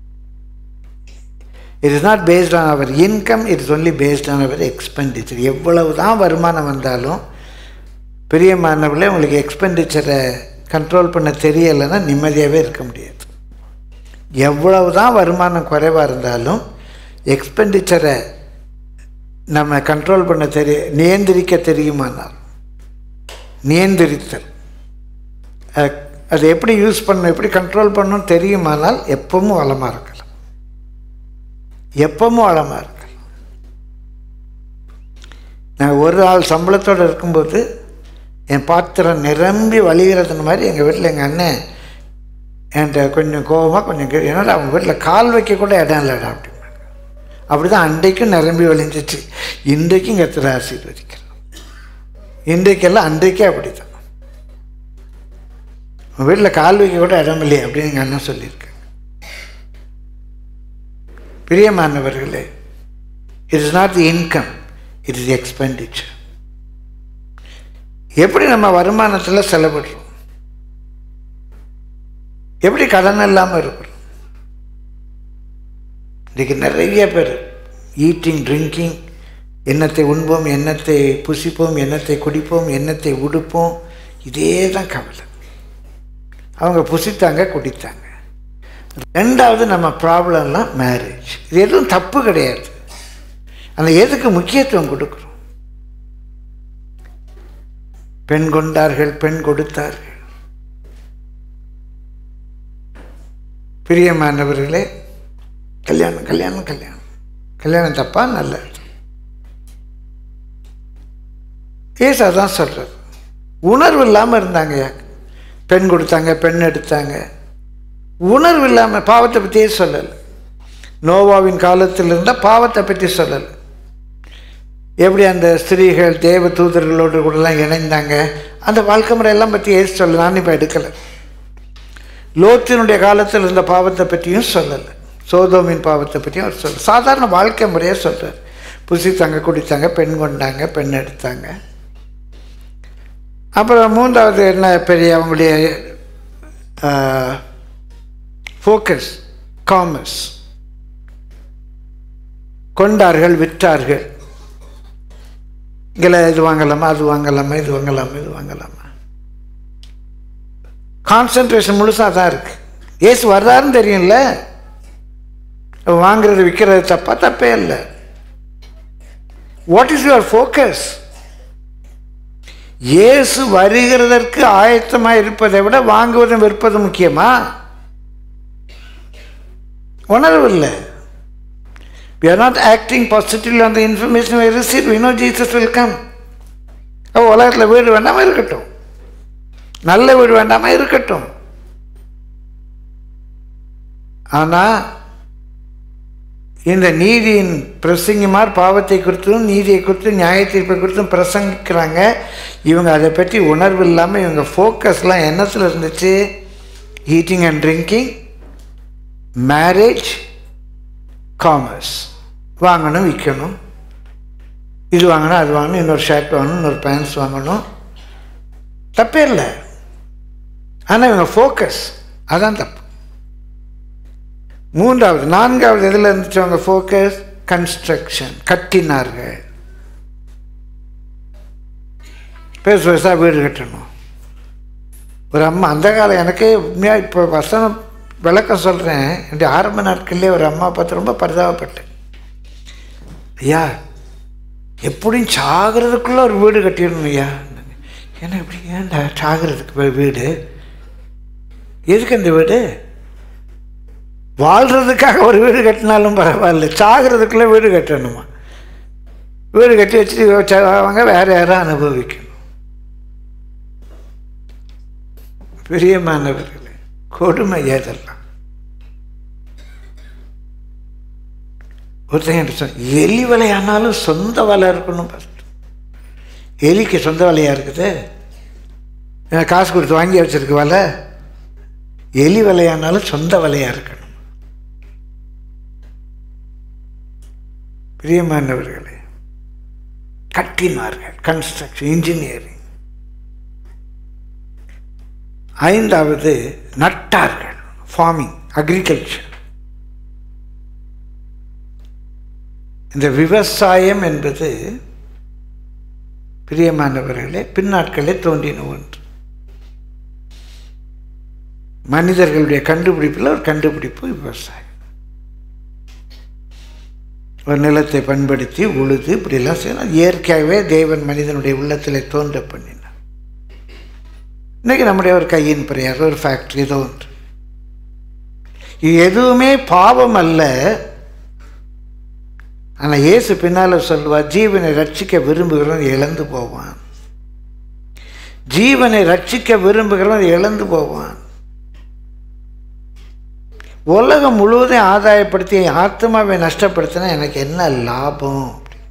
it is not based on our income it is only based on our expenditure எவ்வளவு தான் வருமானம் வந்தாலும் பிரியமானவர்களே உங்களுக்கு எக்ஸ்பெண்டிச்சரை கண்ட்ரோல் பண்ண தெரியலைன்னா நிம்மதியாகவே இருக்க முடியாது எவ்வளவு தான் வருமானம் குறைவாக இருந்தாலும் எக்ஸ்பெண்டிச்சரை நம்ம கண்ட்ரோல் பண்ண தெரிய நியந்திரிக்க தெரியுமானால் நியந்திரித்தல் அஹ், அதை எப்படி யூஸ் பண்ணணும் எப்படி கண்ட்ரோல் பண்ணணும் தெரியுமானால் எப்பவும் வளமாக இருக்கலாம் எப்பவும் வளமாக இருக்கலாம் நான் ஒரு ஆள் சம்பளத்தோடு இருக்கும்போது என் பாத்திரம் நிரம்பி வழிகிறதுன மாதிரி எங்கள் வீட்டில் எங்கள் அண்ணன் என்கிட்ட கொஞ்சம் கோபமாக கொஞ்சம் கே- என்னடா அவங்க வீட்டில் கால் வைக்க கூட இடம் இல்லைடா அப்படின்னாங்க அப்படி தான் அன்றைக்கும் நிரம்பி வழிஞ்சிச்சு இன்றைக்கும் கத்திர ஆசீர்வதிக்கிறோம் இன்றைக்கெல்லாம் அன்றைக்கே அப்படி தான் உங்கள் வீட்டில் கால் வைக்க கூட இடம் இல்லையே அப்படின்னு எங்கள் அண்ணன் சொல்லியிருக்காங்க பிரியமானவர்களே it is not the income it is expenditure எப்படி நம்ம வருமானத்தில் செலவிடுறோம் எப்படி கடன் இல்லாமல் இருக்கிறோம் இன்றைக்கி நிறைய பேர் ஈட்டிங் ட்ரிங்கிங் எண்ணத்தை உண்போம் எண்ணத்தை புசிப்போம் எண்ணத்தை குடிப்போம் எண்ணத்தை உடுப்போம் இதே தான் கவலை அவங்க புசித்தாங்க குடித்தாங்க ரெண்டாவது நம்ம ப்ராப்ளம்லாம் மேரேஜ் இது எதுவும் தப்பு கிடையாது அந்த எதுக்கு முக்கியத்துவம் கொடுக்குறோம் பெண் கொண்டார்கள் பெண் கொடுத்தார்கள் பிரியமானவர்களே கல்யாணம் கல்யாணம் கல்யாணம் கல்யாணம் தப்பா நல்ல ஏசா தான் சொல்றது உணர்வு இல்லாமல் இருந்தாங்க பெண் கொடுத்தாங்க பெண் எடுத்தாங்க உணர்வு இல்லாமல் பாவத்தை பற்றியே சொல்லலை நோவாவின் காலத்தில் இருந்தால் பாவத்தை பற்றி சொல்லலை எப்படி அந்த ஸ்திரீகள் தேவ தூதர்களோடு கூடலாம் இணைந்தாங்க அந்த வாழ்க்கை முறையெல்லாம் பற்றி ஏசு சொல்ல நான் இப்போ எடுக்கலை லோத்தினுடைய காலத்தில் இருந்த பாவத்தை பற்றியும் சொல்லலை சோதோமின் பாவத்தை பற்றியும் அவர் சொல்ல சாதாரண வாழ்க்கை முறையாக சொல்கிறார் புசித்தாங்க குடித்தாங்க பெண் கொண்டாங்க பெண் எடுத்தாங்க அப்புறம் மூன்றாவது என்ன பெரிய அவங்களுடைய ஃபோக்கஸ் காமர்ஸ் கொண்டார்கள் விற்றார்கள் இங்கே இது வாங்கலாமா அது வாங்கலாமா இது வாங்கலாமா இது வாங்கலாமா கான்சன்ட்ரேஷன் முழுசாக தான் இருக்கு ஏசு வர்றாருன்னு தெரியும்ல வாங்குறது விற்கிறது தப்பா தப்பே இல்லை வாட் இஸ் யுவர் ஃபோக்கஸ் இயேசு வருகிறதற்கு ஆயத்தமாக இருப்பதை விட வாங்குவதும் விற்பதும் முக்கியமா உணர்வு இல்லை we are not acting positively on the information we receive we know jesus will come அப்போ உலகத்தில் வீடு வேண்டாமல் இருக்கட்டும் நல்ல வீடு வேண்டாமல் இருக்கட்டும் ஆனால் இந்த நீதியின் பிரசங்கிமார் பாவத்தை குறித்தும் நீதியை குறித்தும் நியாய தீர்ப்பை குறித்தும் பிரசங்கிக்கிறாங்க இவங்க அதை பற்றி உணர்வு இல்லாமல் இவங்க ஃபோக்கஸ்லாம் என்னத்தில் இருந்துச்சு eating and drinking marriage commerce வாங்கணும் விற்கணும் இது வாங்கணும் அது வாங்கணும் இன்னொரு ஷர்ட் வாங்கணும் இன்னொரு பேண்ட்ஸ் வாங்கணும் தப்பே இல்லை ஆனால் இவங்க ஃபோக்கஸ் அதான் தப்பு மூன்றாவது நான்காவது எதில் இருந்துச்சு அவங்க ஃபோக்கஸ் கன்ஸ்ட்ரக்ஷன் கட்டினார்கள் பெருசு பெருசாக வீடு கட்டணும் ஒரு அம்மா அந்த காலம் எனக்கே உண்மையாக இப்போ வசனம் விளக்கம் சொல்கிறேன் என்னுடைய ஆரம்ப நாட்கள்லேயே ஒரு அம்மா பார்த்து ரொம்ப பரிதாபப்பட்டேன் ஐயா எப்படியும் சாகிறதுக்குள்ளே ஒரு வீடு கட்டிடணும் ஐயா ஏன்னா இப்படி ஏன்டா சாகிறதுக்கு வீடு எதுக்கு அந்த வீடு வாழ்கிறதுக்காக ஒரு வீடு கட்டினாலும் பரவாயில்ல சாகிறதுக்குள்ளே வீடு கட்டணுமா வீடு கட்டி வச்சுட்டு அவங்க வேற யாரும் அனுபவிக்கணும் பிரியமானவர்களே கொடுமை ஏதெல்லாம் ஒருத்தங்க சொன்ன எலி வலையானாலும் சொந்த வலை இருக்கணும் ஃபஸ்ட் எலிக்கு சொந்த வலையாக இருக்குது காசு கொடுத்து வாங்கி வச்சிருக்கு வலை எலி வலையானாலும் சொந்த வலையாக இருக்கணும் பிரியமானவர்களே கட்டினார்கள் கன்ஸ்ட்ரக்ஷன் இன்ஜினியரிங் ஐந்தாவது நட்டார்கள் ஃபார்மிங் அக்ரிகல்ச்சர் இந்த விவசாயம் என்பது பிரியமானவர்களே பின்னாட்களே தோன்றின ஒன்று மனிதர்களுடைய கண்டுபிடிப்பில் ஒரு கண்டுபிடிப்பு விவசாயம் ஒரு நிலத்தை பண்படுத்தி உழுது இப்படிலாம் செய்யணும் இயற்கையாகவே தேவன் மனிதனுடைய உள்ளத்தில் தோன்ற பண்ணினார் இன்றைக்கி நம்முடைய ஒரு கையின் பிரயார் ஒரு ஃபேக்ட்ரி ஏதோ ஒன்று இது எதுவுமே பாவம் அல்ல ஆனால் இயேசு பின்னால் சொல்லுவார் ஜீவனை ரட்சிக்க விரும்புகிறவன் இழந்து போவான் ஜீவனை ரட்சிக்க விரும்புகிறவன் இழந்து போவான் உலகம் முழுவதும் ஆதாயப்படுத்தி என் ஆத்மாவை நஷ்டப்படுத்தினா எனக்கு என்ன லாபம்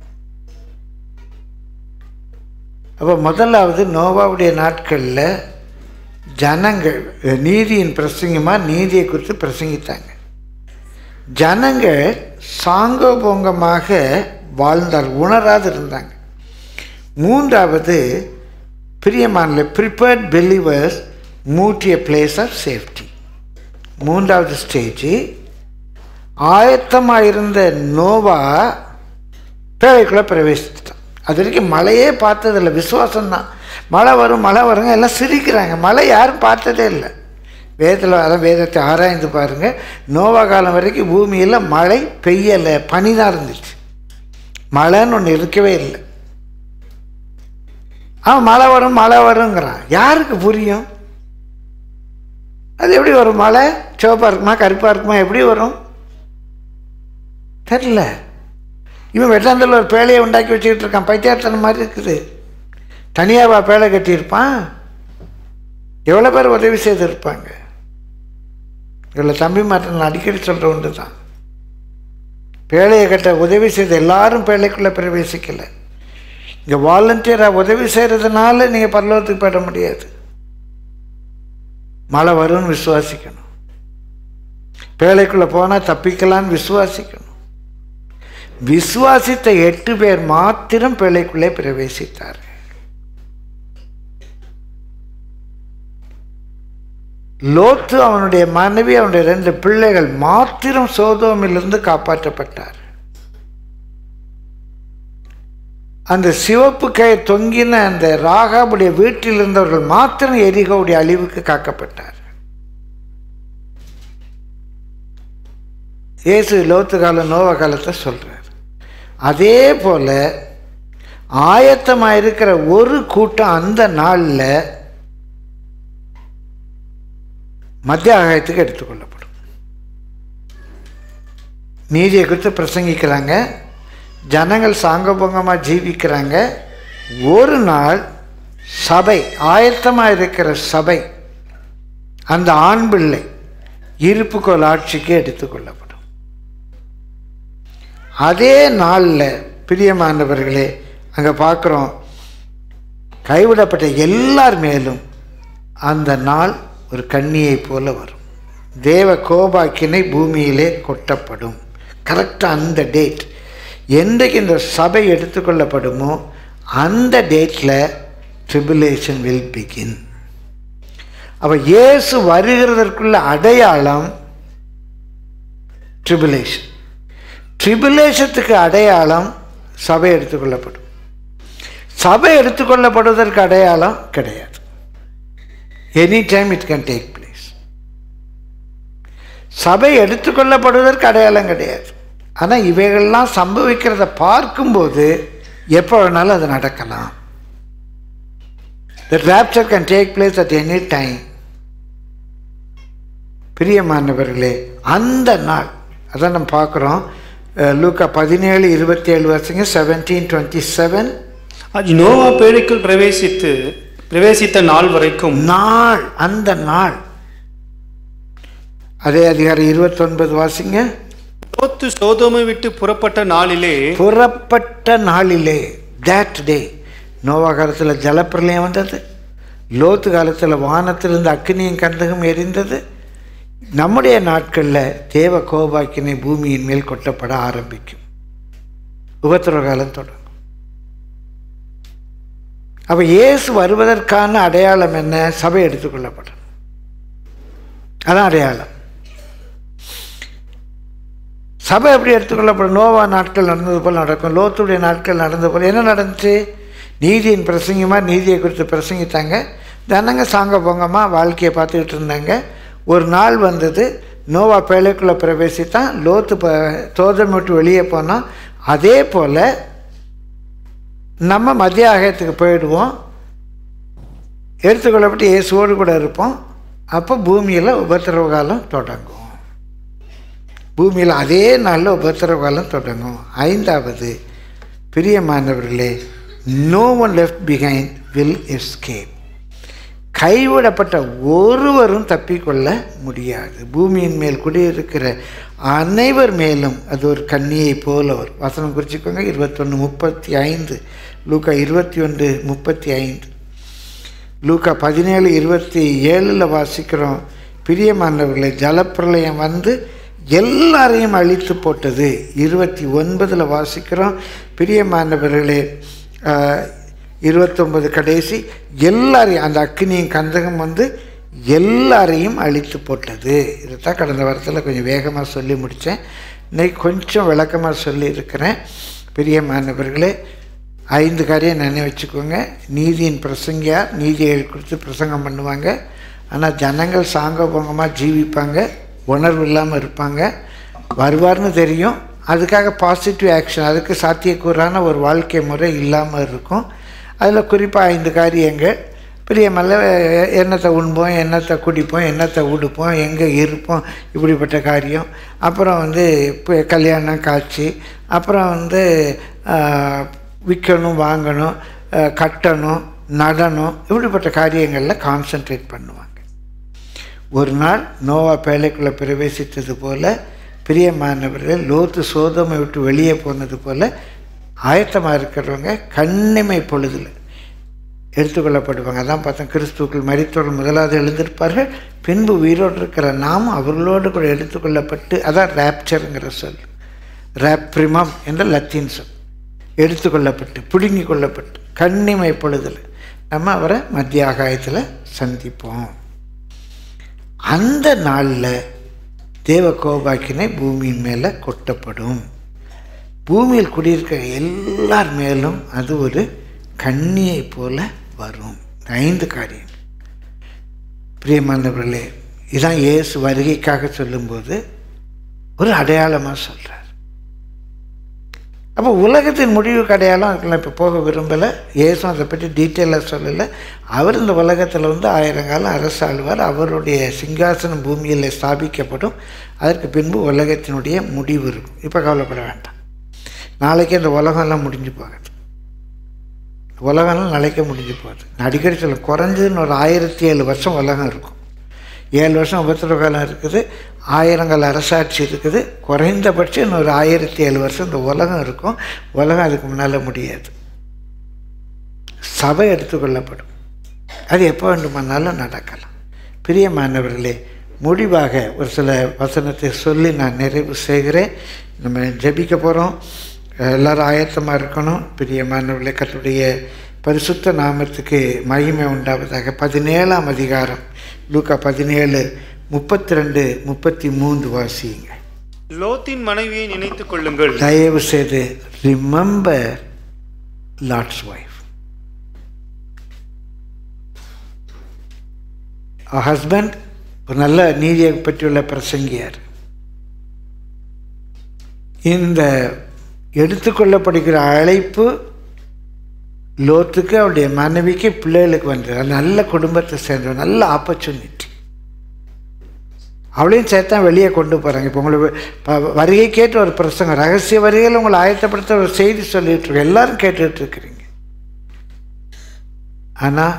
அப்போ முதலாவது நோவாவுடைய நாட்களில் ஜனங்கள் நீதியின் பிரசங்கமாக நீதியை குறித்து பிரசங்கித்தாங்க ஜனங்கள் சாங்கோபோங்கமாக வாழ்ந்தார் உணராது இருந்தாங்க மூன்றாவது பிரியமான prepared believers moved a place of safety மூன்றாவது ஸ்டேஜ் ஆயத்தமாக இருந்த நோவா பேழைக்குள்ளே பிரவேசித்துட்டான் அது வரைக்கும் மழையே பார்த்ததில்ல விசுவாசம்தான் மழை வரும் மழை வருங்க எல்லாம் சிரிக்கிறாங்க மழை யாரும் பார்த்ததே இல்லை வேதத்தில் அதான் வேதத்தை ஆராய்ந்து பாருங்கள் நோவா காலம் வரைக்கும் பூமியில் மழை பெய்யலை பனி தான் இருந்துச்சு மழைன்னு ஒன்று இருக்கவே இல்லை அவன் மழை வரும் மழை வருங்கிறான் யாருக்கு புரியும் அது எப்படி வரும் மழை சிவப்பாக இருக்குமா கருப்பாக இருக்குமா எப்படி வரும் தெரில இவன் வெட்டாந்தல் ஒரு பேழையை உண்டாக்கி வச்சுக்கிட்டு இருக்கான் பைத்தியார்த்தனம் மாதிரி இருக்குது தனியாவா பேழை கட்டியிருப்பான் எவ்வளோ பேர் உதவி செய்திருப்பாங்க இவ்வளோ தம்பி மாற்றம் நான் அடிக்கடி சொல்கிற ஒன்று தான் பேழையை கட்ட உதவி செய்த எல்லாரும் பேழைக்குள்ளே பிரவேசிக்கலை இங்கே வாலண்டியராக உதவி செய்கிறதுனால நீங்கள் பரலோகத்துக்கு போயிட முடியாது மழை வரும்னு விசுவாசிக்கணும் பேழைக்குள்ளே போனால் தப்பிக்கலான்னு விசுவாசிக்கணும் விசுவாசித்த எட்டு பேர் மாத்திரம் பேழைக்குள்ளே பிரவேசித்தார்கள் லோத்து அவனுடைய மனைவி அவனுடைய ரெண்டு பிள்ளைகள் மாத்திரம் சோதோமிலிருந்து காப்பாற்றப்பட்டார் அந்த சிவப்பு கை தொங்கின அந்த ராகாவுடைய வீட்டில் இருந்தவர்கள் மாத்திரம் எரிகோவுடைய அழிவுக்கு காக்கப்பட்டார் இயேசு லோத்து கால நோவ காலத்தை சொல்றார் அதே போல ஆயத்தமாக இருக்கிற ஒரு கூட்டம் அந்த நாளில் மத்திய ஆகாயத்துக்கு எடுத்துக்கொள்ளப்படும் நீதியை குறித்து பிரசங்கிக்கிறாங்க ஜனங்கள் சாங்கபங்கமாக ஜீவிக்கிறாங்க ஒரு நாள் சபை ஆயத்தமாக இருக்கிற சபை அந்த ஆண் பிள்ளை இருப்புக்கோள் ஆட்சிக்கு எடுத்துக்கொள்ளப்படும் அதே நாளில் பிரியமானவர்களே அங்கே பார்க்குறோம் கைவிடப்பட்ட எல்லார் மேலும் அந்த நாள் ஒரு கண்ணியை போல வரும் தேவ கோபாக்கினை பூமியிலே கொட்டப்படும் கரெக்டாக அந்த டேட் என்றைக்கு இந்த சபை எடுத்துக்கொள்ளப்படுமோ அந்த டேட்டில் ட்ரிபுலேஷன் வில் பிகின் அப்போ இயேசு வருகிறதற்குள்ள அடையாளம் ட்ரிபுலேஷன் ட்ரிபுலேஷத்துக்கு அடையாளம் சபை எடுத்துக்கொள்ளப்படும் சபை எடுத்துக்கொள்ளப்படுவதற்கு அடையாளம் கிடையாது any time it can take place சபை எடுத்துக்கொள்ளப்படுவதற்கு அடையாளம் கிடையாது ஆனால் இவைகள்லாம் சம்பவிக்கிறத பார்க்கும்போது எப்போ வேணாலும் அது நடக்கலாம் the rapture can take place at any time பிரியமானவர்களே அந்த நாள் அதான் நம்ம பார்க்குறோம் லூக்கா பதினேழு இருபத்தி ஏழு வருஷங்க செவன்டீன் டுவெண்ட்டி செவன் நோவா பேழைக்குள் பிரவேசித்து பிரவேசித்த நாள் வரைக்கும் நாள் அந்த நாள் அதே அதிகாரம் இருபத்தொன்பது வாசிங்க லோத்து சோதோமை விட்டு புறப்பட்ட நாளிலே புறப்பட்ட நாளிலே that டே நோவா காலத்தில் ஜலப்பிரளயம் வந்தது லோத்து காலத்தில் வானத்திலிருந்து அக்னியும் கந்தகம் எரிந்தது நம்முடைய நாட்களில் தேவ கோபாக்கினை பூமியின் மேல் கொட்டப்பட ஆரம்பிக்கும் உபத்திரவ காலம் தொடங்கும் அப்போ இயேசு வருவதற்கான அடையாளம் என்ன சபை எடுத்துக்கொள்ளப்படும் அதான் அடையாளம் சபை எப்படி எடுத்துக்கொள்ளப்படும் நோவா நாட்கள் நடந்தது போல் நடக்கும் லோத்துடைய நாட்கள் நடந்தது போல் என்ன நடந்துச்சு நீதியின் பிரசங்கமாக நீதியை குறித்து பிரசங்கித்தாங்க ஜனங்க சாங்க பொங்கமாக வாழ்க்கையை பார்த்துக்கிட்டு இருந்தாங்க ஒரு நாள் வந்தது நோவா பேழைக்குள்ளே பிரவேசித்தான் லோத்து ப தோதம் விட்டு வெளியே போனால் அதே போல் நம்ம மத்திய ஆகத்துக்கு போயிடுவோம் எடுத்துக்கொள்ளப்பட்டு இயேசுவோடு கூட இருப்போம் அப்போ பூமியில் உபத்திரவ காலம் தொடங்கும் பூமியில் அதே நாளில் உபத்திரவ காலம் தொடங்கும் ஐந்தாவது பிரியமானவர்களே no one left behind will escape கைவிடப்பட்ட ஒருவரும் தப்பிக்கொள்ள முடியாது பூமியின் மேல் குடியிருக்கிற அனைவர் மேலும் அது ஒரு கண்ணியை போல ஒரு வசனம் குறிச்சிக்கோங்க இருபத்தொன்று முப்பத்தி ஐந்து லூக்கா இருபத்தி ஒன்று முப்பத்தி ஐந்து லூக்கா பதினேழு இருபத்தி ஏழில் வாசிக்கிறோம் பிரியமானவர்களை ஜலப்பிரளயம் வந்து எல்லாரையும் அழித்து போட்டது இருபத்தி ஒன்பதில் வாசிக்கிறோம் பிரியமானவர்களே ஆஹ், இருபத்தொன்பது கடைசி எல்லாரையும் அந்த அக்னியும் கந்தகம் வந்து எல்லாரையும் அழித்து போட்டது இதைத்தான் கடந்த வாரத்தில் கொஞ்சம் வேகமாக சொல்லி முடித்தேன் இன்னைக்கு கொஞ்சம் விளக்கமாக சொல்லியிருக்கிறேன் பிரியமானவர்களே ஐந்து காரியம் நினைவு வச்சுக்கோங்க நீதியின் பிரசங்கியார் நீதியை குறித்து பிரசங்கம் பண்ணுவாங்க ஆனால் ஜனங்கள் சாங்கபோங்கமாக ஜீவிப்பாங்க உணர்வு இல்லாமல் இருப்பாங்க வருவார்னு தெரியும் அதுக்காக பாசிட்டிவ் ஆக்ஷன் அதுக்கு சாத்தியக்கூறான ஒரு வாழ்க்கை முறை இல்லாமல் இருக்கும் அதில் குறிப்பாக ஐந்து காரியங்கள் பிரியமல்ல எண்ணத்தை உண்போம் எண்ணத்தை குடிப்போம் எண்ணத்தை உடுப்போம் எங்கே இருப்போம் இப்படிப்பட்ட காரியம் அப்புறம் வந்து இப்போ கல்யாணம் காட்சி அப்புறம் வந்து ஆஹ், விற்கணும் வாங்கணும் ஆஹ், கட்டணும் நடனம் இப்படிப்பட்ட காரியங்களில் கான்சென்ட்ரேட் பண்ணுவாங்க ஒரு நாள் நோவா பேழைக்குள்ளே பிரவேசித்தது போல பிரியமானவர்கள் லோத்து சோதமை விட்டு வெளியே போனது போல ஆயத்தமாக இருக்கிறவங்க கண்ணிமை பொழுதில் எடுத்துக்கொள்ளப்படுவாங்க அதான் பார்த்தோம் கிறிஸ்துக்கள் மரித்தோர்கள் முதலாவது எழுந்திருப்பார்கள் பின்பு உயிரோடு இருக்கிற நாம் அவர்களோடு கூட எடுத்துக்கொள்ளப்பட்டு அதான் ரேப்சருங்கிற சொல் ரேப்ரிமம் என்ற லத்தீன் சொல் எடுத்துக்கொள்ளப்பட்டு பிடுங்கி கொள்ளப்பட்டு கண்ணிமை பொழுதில் நம்ம அவரை மத்திய ஆகாயத்தில் சந்திப்போம் அந்த நாளில் தேவ கோபாக்கினை பூமியின் மேலே கொட்டப்படும் பூமியில் குடியிருக்கிற எல்லார் மேலும் அது ஒரு கண்ணியை போல வரும் ஐந்து காரியம் பிரியமானவர்களே இதான் இயேசு வருகைக்காக சொல்லும்போது ஒரு அடையாளமாக சொல்கிறார் அப்போ உலகத்தின் முடிவுக்கு அடையாளம் அதுக்குள்ள இப்போ போக விரும்பலை இயேசும் அதை பற்றி டீட்டெயிலாக சொல்லலை அவர் இந்த உலகத்தில் வந்து ஆயிரம் காலம் அரசாழ்வார் அவருடைய சிங்காசனம் பூமியில் ஸ்தாபிக்கப்படும் அதற்கு பின்பு உலகத்தினுடைய முடிவு இருக்கும் இப்போ கவலைப்பட வேண்டாம் நாளைக்கு இந்த உலகம்லாம் முடிஞ்சு போகுது உலகம்லாம் நாளைக்கே முடிஞ்சு போகுது நான் அடிக்கடி சொல்ல குறைஞ்சதுன்னு ஒரு ஆயிரத்தி ஏழு வருஷம் உலகம் இருக்கும் ஏழு வருஷம் உபத்திர காலம் இருக்குது ஆயிரங்கள் அரசாட்சி இருக்குது குறைந்தபட்சம் இன்னொரு ஆயிரத்தி ஏழு வருஷம் இந்த உலகம் இருக்கும் உலகம் அதுக்கு முன்னால் முடியாது சபை எடுத்துக்கொள்ளப்படும் அது எப்போ வேண்டுமானாலும் நடக்கலாம் பிரியமானவர்களே முடிவாக ஒரு சில வசனத்தை சொல்லி நான் நிறைவு செய்கிறேன் நம்ம ஜெபிக்க போகிறோம் எல்லாரும் ஆயத்தமாக இருக்கணும் பிரியமானவர்களே கத்துடைய பரிசுத்த நாமத்துக்கு மகிமை உண்டாவதாக பதினேழாம் அதிகாரம் லூக்கா பதினேழு முப்பத்தி ரெண்டு முப்பத்தி மூன்று வாசியுங்க லோத்தின் மனைவியை நினைத்துக் கொள்ளுங்கள் தயவு செய்து ரிமெம்பர் லாட்ஸ் ஒய்ஃப் ஹஸ்பண்ட் ஒரு நல்ல நீதியை பற்றியுள்ள பிரசங்கியார் இந்த எடுத்துக்கொள்ளப்படுகிற அழைப்பு லோத்துக்கு அவருடைய மனைவிக்கு பிள்ளைகளுக்கு வந்தது நல்ல குடும்பத்தை சேர்ந்த நல்ல ஆப்பர்ச்சுனிட்டி அவளையும் சேர்த்தான் வெளியே கொண்டு போகிறாங்க இப்போ உங்களுக்கு ப- வருகை கேட்டு ஒரு பிரசங்கம் ரகசிய வருகையில் உங்களை ஆயத்தப்படுத்த ஒரு செய்தி சொல்லிட்டு இருக்கு எல்லாரும் கேட்டுட்டு இருக்கிறீங்க ஆனால்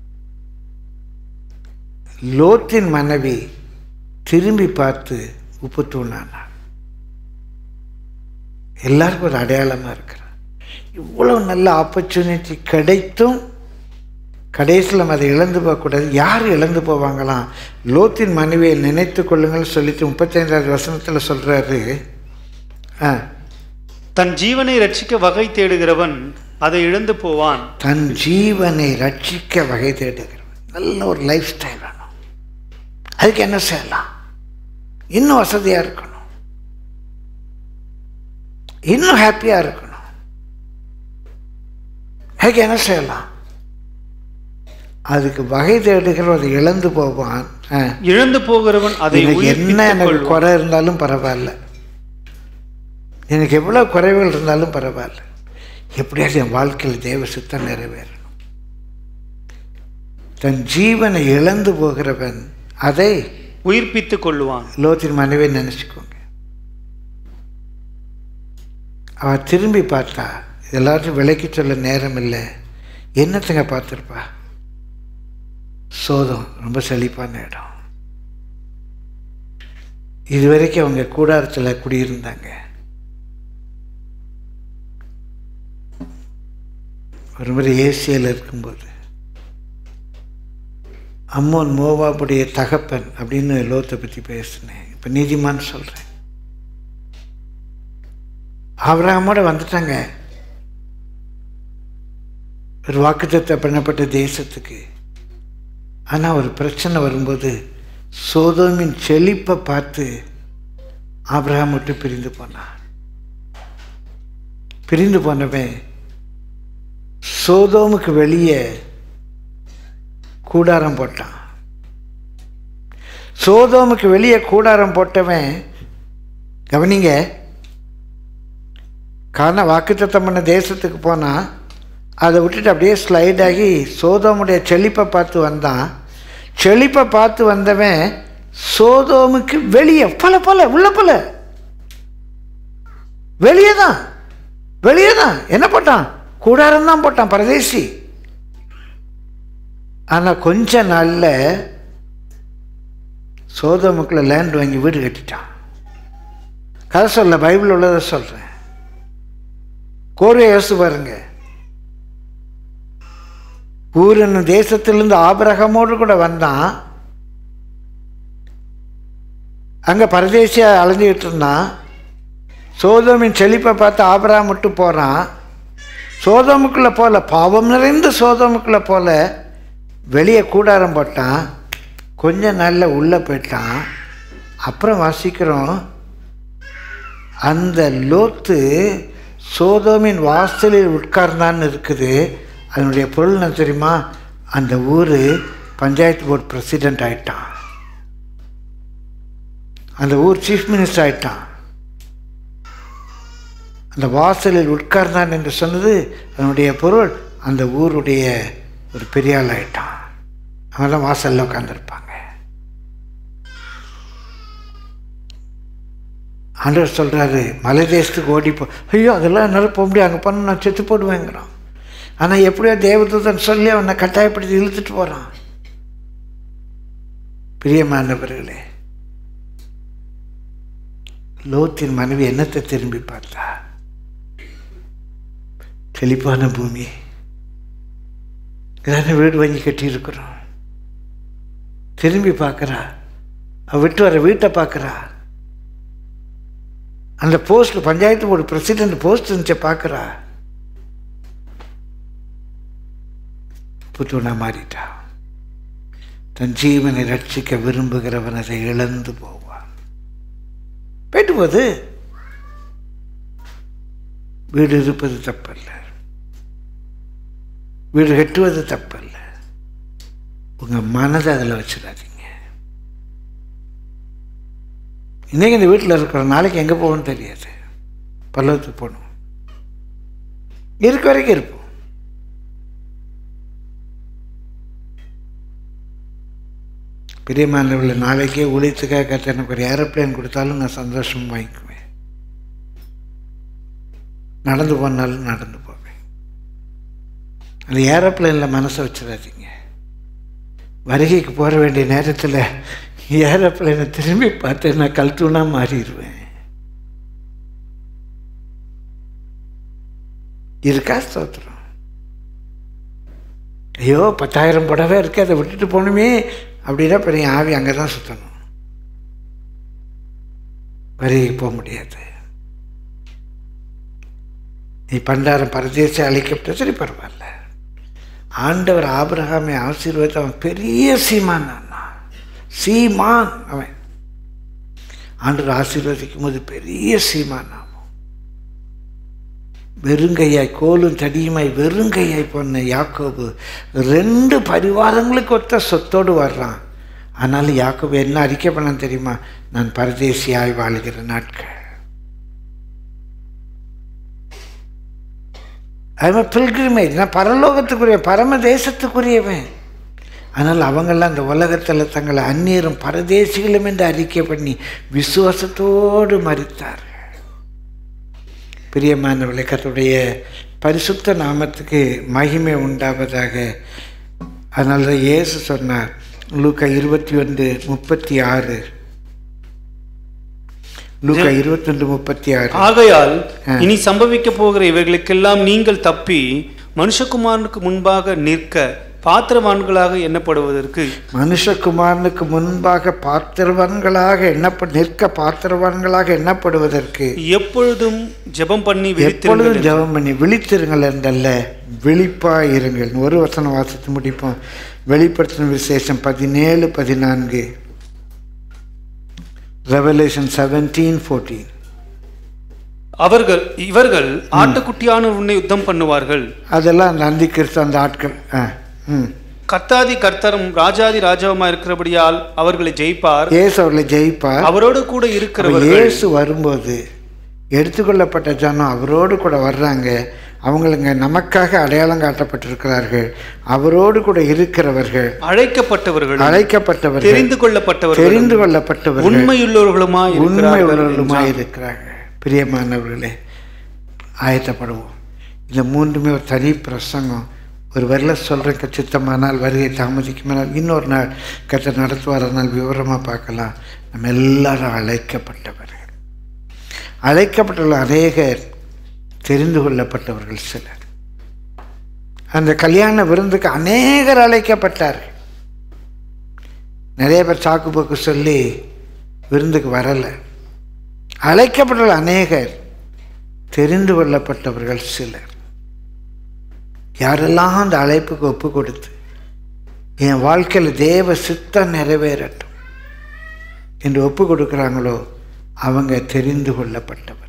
லோத்தின் மனைவி திரும்பி பார்த்து உப்பு தூணானாள் எல்லாருக்கும் ஒரு அடையாளமாக இருக்கிறார் இவ்வளவு நல்ல ஆப்பர்ச்சுனிட்டி கிடைத்தும் கடைசியில் நம்ம அதை இழந்து போகக்கூடாது யார் இழந்து போவாங்களாம் லோத்தின் மனைவியை நினைத்து கொள்ளுங்கள் சொல்லிட்டு முப்பத்தைந்தாவது வசனத்தில் சொல்கிறாரு ஆ தன் ஜீவனை ரட்சிக்க வகை தேடுகிறவன் அதை இழந்து போவான் தன் ஜீவனை ரட்சிக்க வகை தேடுகிறவன் நல்ல ஒரு லைஃப் ஸ்டைல் வேணும் அதுக்கு என்ன செய்யலாம் இன்னும் வசதியாக இருக்கணும் இன்னும் ஹாப்பியாக இருக்கணும் அதுக்கு என்ன செய்யலாம் அதுக்கு வகை தேடுகிறவன் அதை இழந்து போவான் ஆ. இழந்து போகிறவன் அதை எனக்கு என்ன உயிர்ப்பித்துக் எனக்கு கொள்வான். குறை இருந்தாலும் பரவாயில்ல எனக்கு எவ்வளோ குறைவுகள் இருந்தாலும் பரவாயில்ல எப்படியாவது என் வாழ்க்கையில் தேவ சித்தம் நிறைவேறணும் தன் ஜீவனை இழந்து போகிறவன் அதை உயிர்ப்பித்துக் கொள்ளுவான் லோத்தின் மனைவி நினச்சிக்கோங்க அவ திரும்பி பார்த்தா எல்லாத்தையும் விலைக்கு சொல்ல நேரம் இல்லை என்னத்துங்க பார்த்துருப்பா சோதம் ரொம்ப செழிப்பான இடம் இதுவரைக்கும் அவங்க கூடாரத்தில் குடியிருந்தாங்க ஒரு முறை ஏசியில் இருக்கும்போது அம்மோன் மோவாபுடைய தகப்பன் அப்படின்னு லோத்தை பற்றி பேசினேன் இப்போ நீதிமான் சொல்கிறேன் ஆபிரகாமோட வந்துட்டாங்க ஒரு வாக்குத்தத்தை பண்ணப்பட்ட தேசத்துக்கு ஆனால் ஒரு பிரச்சனை வரும்போது சோதோமின் செழிப்பை பார்த்து ஆபிரகாம் விட்டு பிரிந்து போனான் பிரிந்து போனவன் சோதோமுக்கு வெளியே கூடாரம் போட்டான் சோதோமுக்கு வெளியே கூடாரம் போட்டவன் கவனிங்க காரணம் வாக்குத்தத்தம் பண்ண தேசத்துக்கு போனான் அதை விட்டுட்டு அப்படியே ஸ்லைட் ஆகி சோதோமுடைய செழிப்பை பார்த்து வந்தான் செழிப்பை பார்த்து வந்தவன் சோதோமுக்கு வெளியே பல பல உள்ள பல வெளியே தான் வெளியே தான் என்ன போட்டான் கூடாரம் தான் போட்டான் பரதேசி ஆனால் கொஞ்ச நாளில் சோதோமுக்குள்ள லேண்ட் வாங்கி வீடு கட்டிட்டான் கதை சொல்ல பைபிள் உள்ளதை சொல்கிறேன் கோரியை யோசித்து பாருங்க ஊரின் தேசத்திலிருந்து ஆபரகமோடு கூட வந்தான் அங்கே பரதேசியா அலைஞ்சிக்கிட்டு இருந்தான் சோதோமின் செழிப்பை பார்த்து ஆபரகம் விட்டு போகிறான் சோதோமுக்குள்ளே போல பாவம் நிறைந்த சோதோமுக்குள்ளே போல வெளியே கூடாரம் போட்டான் கொஞ்ச நாளில் உள்ளே போயிட்டான் அப்புறம் வாசிக்கிறோம் அந்த லோத்து சோதோமின் வாசலில் உட்கார்ந்தான்னு இருக்குது அதனுடைய பொருள் என்ன தெரியுமா அந்த ஊர் பஞ்சாயத்து போர்டு பிரசிடெண்ட் ஆயிட்டான் அந்த ஊர் சீஃப் மினிஸ்டர் ஆயிட்டான் அந்த வாசலில் உட்கார்ந்தான் என்று சொன்னது அதனுடைய பொருள் அந்த ஊருடைய ஒரு பெரிய ஆள் ஆயிட்டான் அவன் தான் வாசலில் உட்காந்துருப்பாங்க ஆண்டவர் சொல்கிறாரு மலை தேசத்துக்கு ஓடி போ ஐயோ அதெல்லாம் என்னால் போக முடியாது அங்கே பண்ண நான் செத்து போடுவேங்கிறான் ஆனால் எப்படியோ தேவதூதன் சொல்லி அவனை கட்டாயப்படுத்தி இழுத்துட்டு போகிறான் பிரியமானவர்களே லோத்தின் மனைவி என்னத்தை திரும்பி பார்த்தா செழிப்பான பூமி இதான வீடு வாங்கி கட்டியிருக்கிறோம் திரும்பி பார்க்குறா அவ விட்டு வர வீட்டை பார்க்குறா அந்த post panchayat board president post இருந்துச்சு பார்க்குறா புத்துணா மாறிட்டா தன் ஜீவனை ரட்சிக்க விரும்புகிறவன் அதை இழந்து போவான் போயிட்டு போகுது வீடு இருப்பது தப்பல்ல வீடு கட்டுவது தப்பல்ல உங்கள் மனதை அதில் வச்சிடாதீங்க இன்னைக்கு இந்த வீட்டில் இருக்கிற நாளைக்கு எங்கே போகணும்னு தெரியாது பல்லவத்துக்கு போகணும் இருக்க வரைக்கும் இருப்போம் பிரியமானவர்கள் நாளைக்கே ஒழித்துக்காக கற்று எனக்கு ஒரு ஏரோப்ளேன் கொடுத்தாலும் நான் சந்தோஷம் வாங்கிக்குவேன் நடந்து போனாலும் நடந்து போவேன் அந்த ஏரோப்ளேனில் மனசை வச்சிடாதீங்க வருகைக்கு போக வேண்டிய நேரத்தில் ஏரோப்ளேனை திரும்பி பார்த்து நான் கல்தூணா மாறிடுவேன் இருக்கா ஸ்தோத்திரம் ஐயோ பத்தாயிரம் புடவை இருக்கு அதை விட்டுட்டு போகணுமே அப்படின்னா பெரிய ஆவி அங்கே தான் சுற்றணும் வருகைக்கு போக முடியாது நீ பண்டாரம் பரதேச அழைக்கப்பட்ட சரி பரவாயில்ல ஆண்டவர் ஆபிரகாமை ஆசீர்வாதம் அவன் பெரிய சீமான் சீமான் அவன் ஆண்டவர் ஆசீர்வதிக்கும் போது பெரிய சீமான் ஆகும் வெறுங்கையாய் கோலும் தடியுமாய் வெறுங்கையாய் போன யாக்கோபு ரெண்டு பரிவாரங்களுக்கு ஒத்த சொத்தோடு வர்றான் ஆனாலும் யாக்கோபு என்ன அறிக்கை பண்ண தெரியுமா நான் பரதேசியாய் வாழ்கிற நாட்கள் அவன் பில்கிரிமேஜ் நான் பரலோகத்துக்குரிய பரம தேசத்துக்குரியவன் ஆனால் அவங்கெல்லாம் அந்த உலகத்தில் தங்களை அந்நியரும் பரதேசிகளும் என்று அறிக்கை பண்ணி விசுவாசத்தோடு மறித்தார்கள் பிரியமான விளக்கத்துடைய பரிசுத்த நாமத்துக்கு மகிமை உண்டாவதாக அதனால தான் இயேசு சொன்னார் லூக்கா இருபத்தி ஒன்று முப்பத்தி ஆறு லூக்கா இருபத்தொன்று முப்பத்தி ஆறு ஆகையால் இனி சம்பவிக்க போகிற இவைகளுக்கெல்லாம் நீங்கள் தப்பி மனுஷகுமாரனுக்கு முன்பாக நிற்க பாத்திரவான்களாக எண்ணப்படுவதற்கு மனுஷகுமாரனுக்கு முன்பாக பாத்திரவான்களாக எண்ணப்ப நிற்க பாத்திரவான்களாக எண்ணப்படுவதற்கு எப்பொழுதும் ஜெபம் பண்ணி எப்பொழுதும் விழித்திருங்கள் ஜெபம் பண்ணி விழித்திருங்கள் என்றல்ல விழிப்பா இருங்கள் ஒரு வசனம் வாசித்து முடிப்போம் வெளிப்படுத்தின விசேஷம் பதினேழு பதினான்கு ரெவலேஷன் செவன்டீன் ஃபோர்டீன் அவர்கள் இவர்கள் ஆட்டுக்குட்டியான உன்னை யுத்தம் பண்ணுவார்கள் அதெல்லாம் அந்த அந்தி கிறிஸ்து அந்த ஆட்கள் ஆ ம் கர்த்தாதி கர்த்தரும் ராஜாதி ராஜாவுமா இருக்கிறபடியால் அவர்களை ஜெயிப்பார் இயேசு அவர்களை ஜெயிப்பார் அவரோடு கூட அப்ப இருக்கிறவர்கள் இயேசு வரும்போது எடுத்துக்கொள்ளப்பட்ட ஜனம் அவரோடு கூட வர்றாங்க அவங்களுங்க நமக்காக அடையாளம் காட்டப்பட்டிருக்கிறார்கள் அவரோடு கூட இருக்கிறவர்கள் அழைக்கப்பட்டவர்கள் அழைக்கப்பட்டவர்கள் தெரிந்து கொள்ளப்பட்டவர்கள் தெரிந்து கொள்ளப்பட்டவர்கள் உண்மையுள்ளவர்களுமா உண்மை இருக்கிறார்கள் உள்ளவர்களுமாய் இருக்கிறாங்க பிரியமானவர்களே ஆயத்தப்படுவோம் இந்த மூன்றுமே ஒரு தனி பிரசங்கம் ஒரு வரல சொல்கிறேன் சித்தமானால் வருகை தாமதிக்குமானால் இன்னொரு நாள் கற்று நடத்துவாரனால் விவரமாக பார்க்கலாம் நம்ம எல்லாரும் அழைக்கப்பட்டவர்கள் அழைக்கப்பட்டுள்ள அநேகர் தெரிந்து கொள்ளப்பட்டவர்கள் சிலர் அந்த கல்யாண விருந்துக்கு அநேகர் அழைக்கப்பட்டார்கள் நிறைய பேர் சாக்கு போக்கு சொல்லி விருந்துக்கு வரலை அழைக்கப்பட்டுள்ள அநேகர் தெரிந்து கொள்ளப்பட்டவர்கள் சிலர் யாரெல்லாம் அந்த அழைப்புக்கு ஒப்பு கொடுத்து என் வாழ்க்கையில் தேவ சித்தம் நிறைவேறட்டும் என்று ஒப்பு கொடுக்குறாங்களோ அவங்க தெரிந்து கொள்ளப்பட்டவர்கள்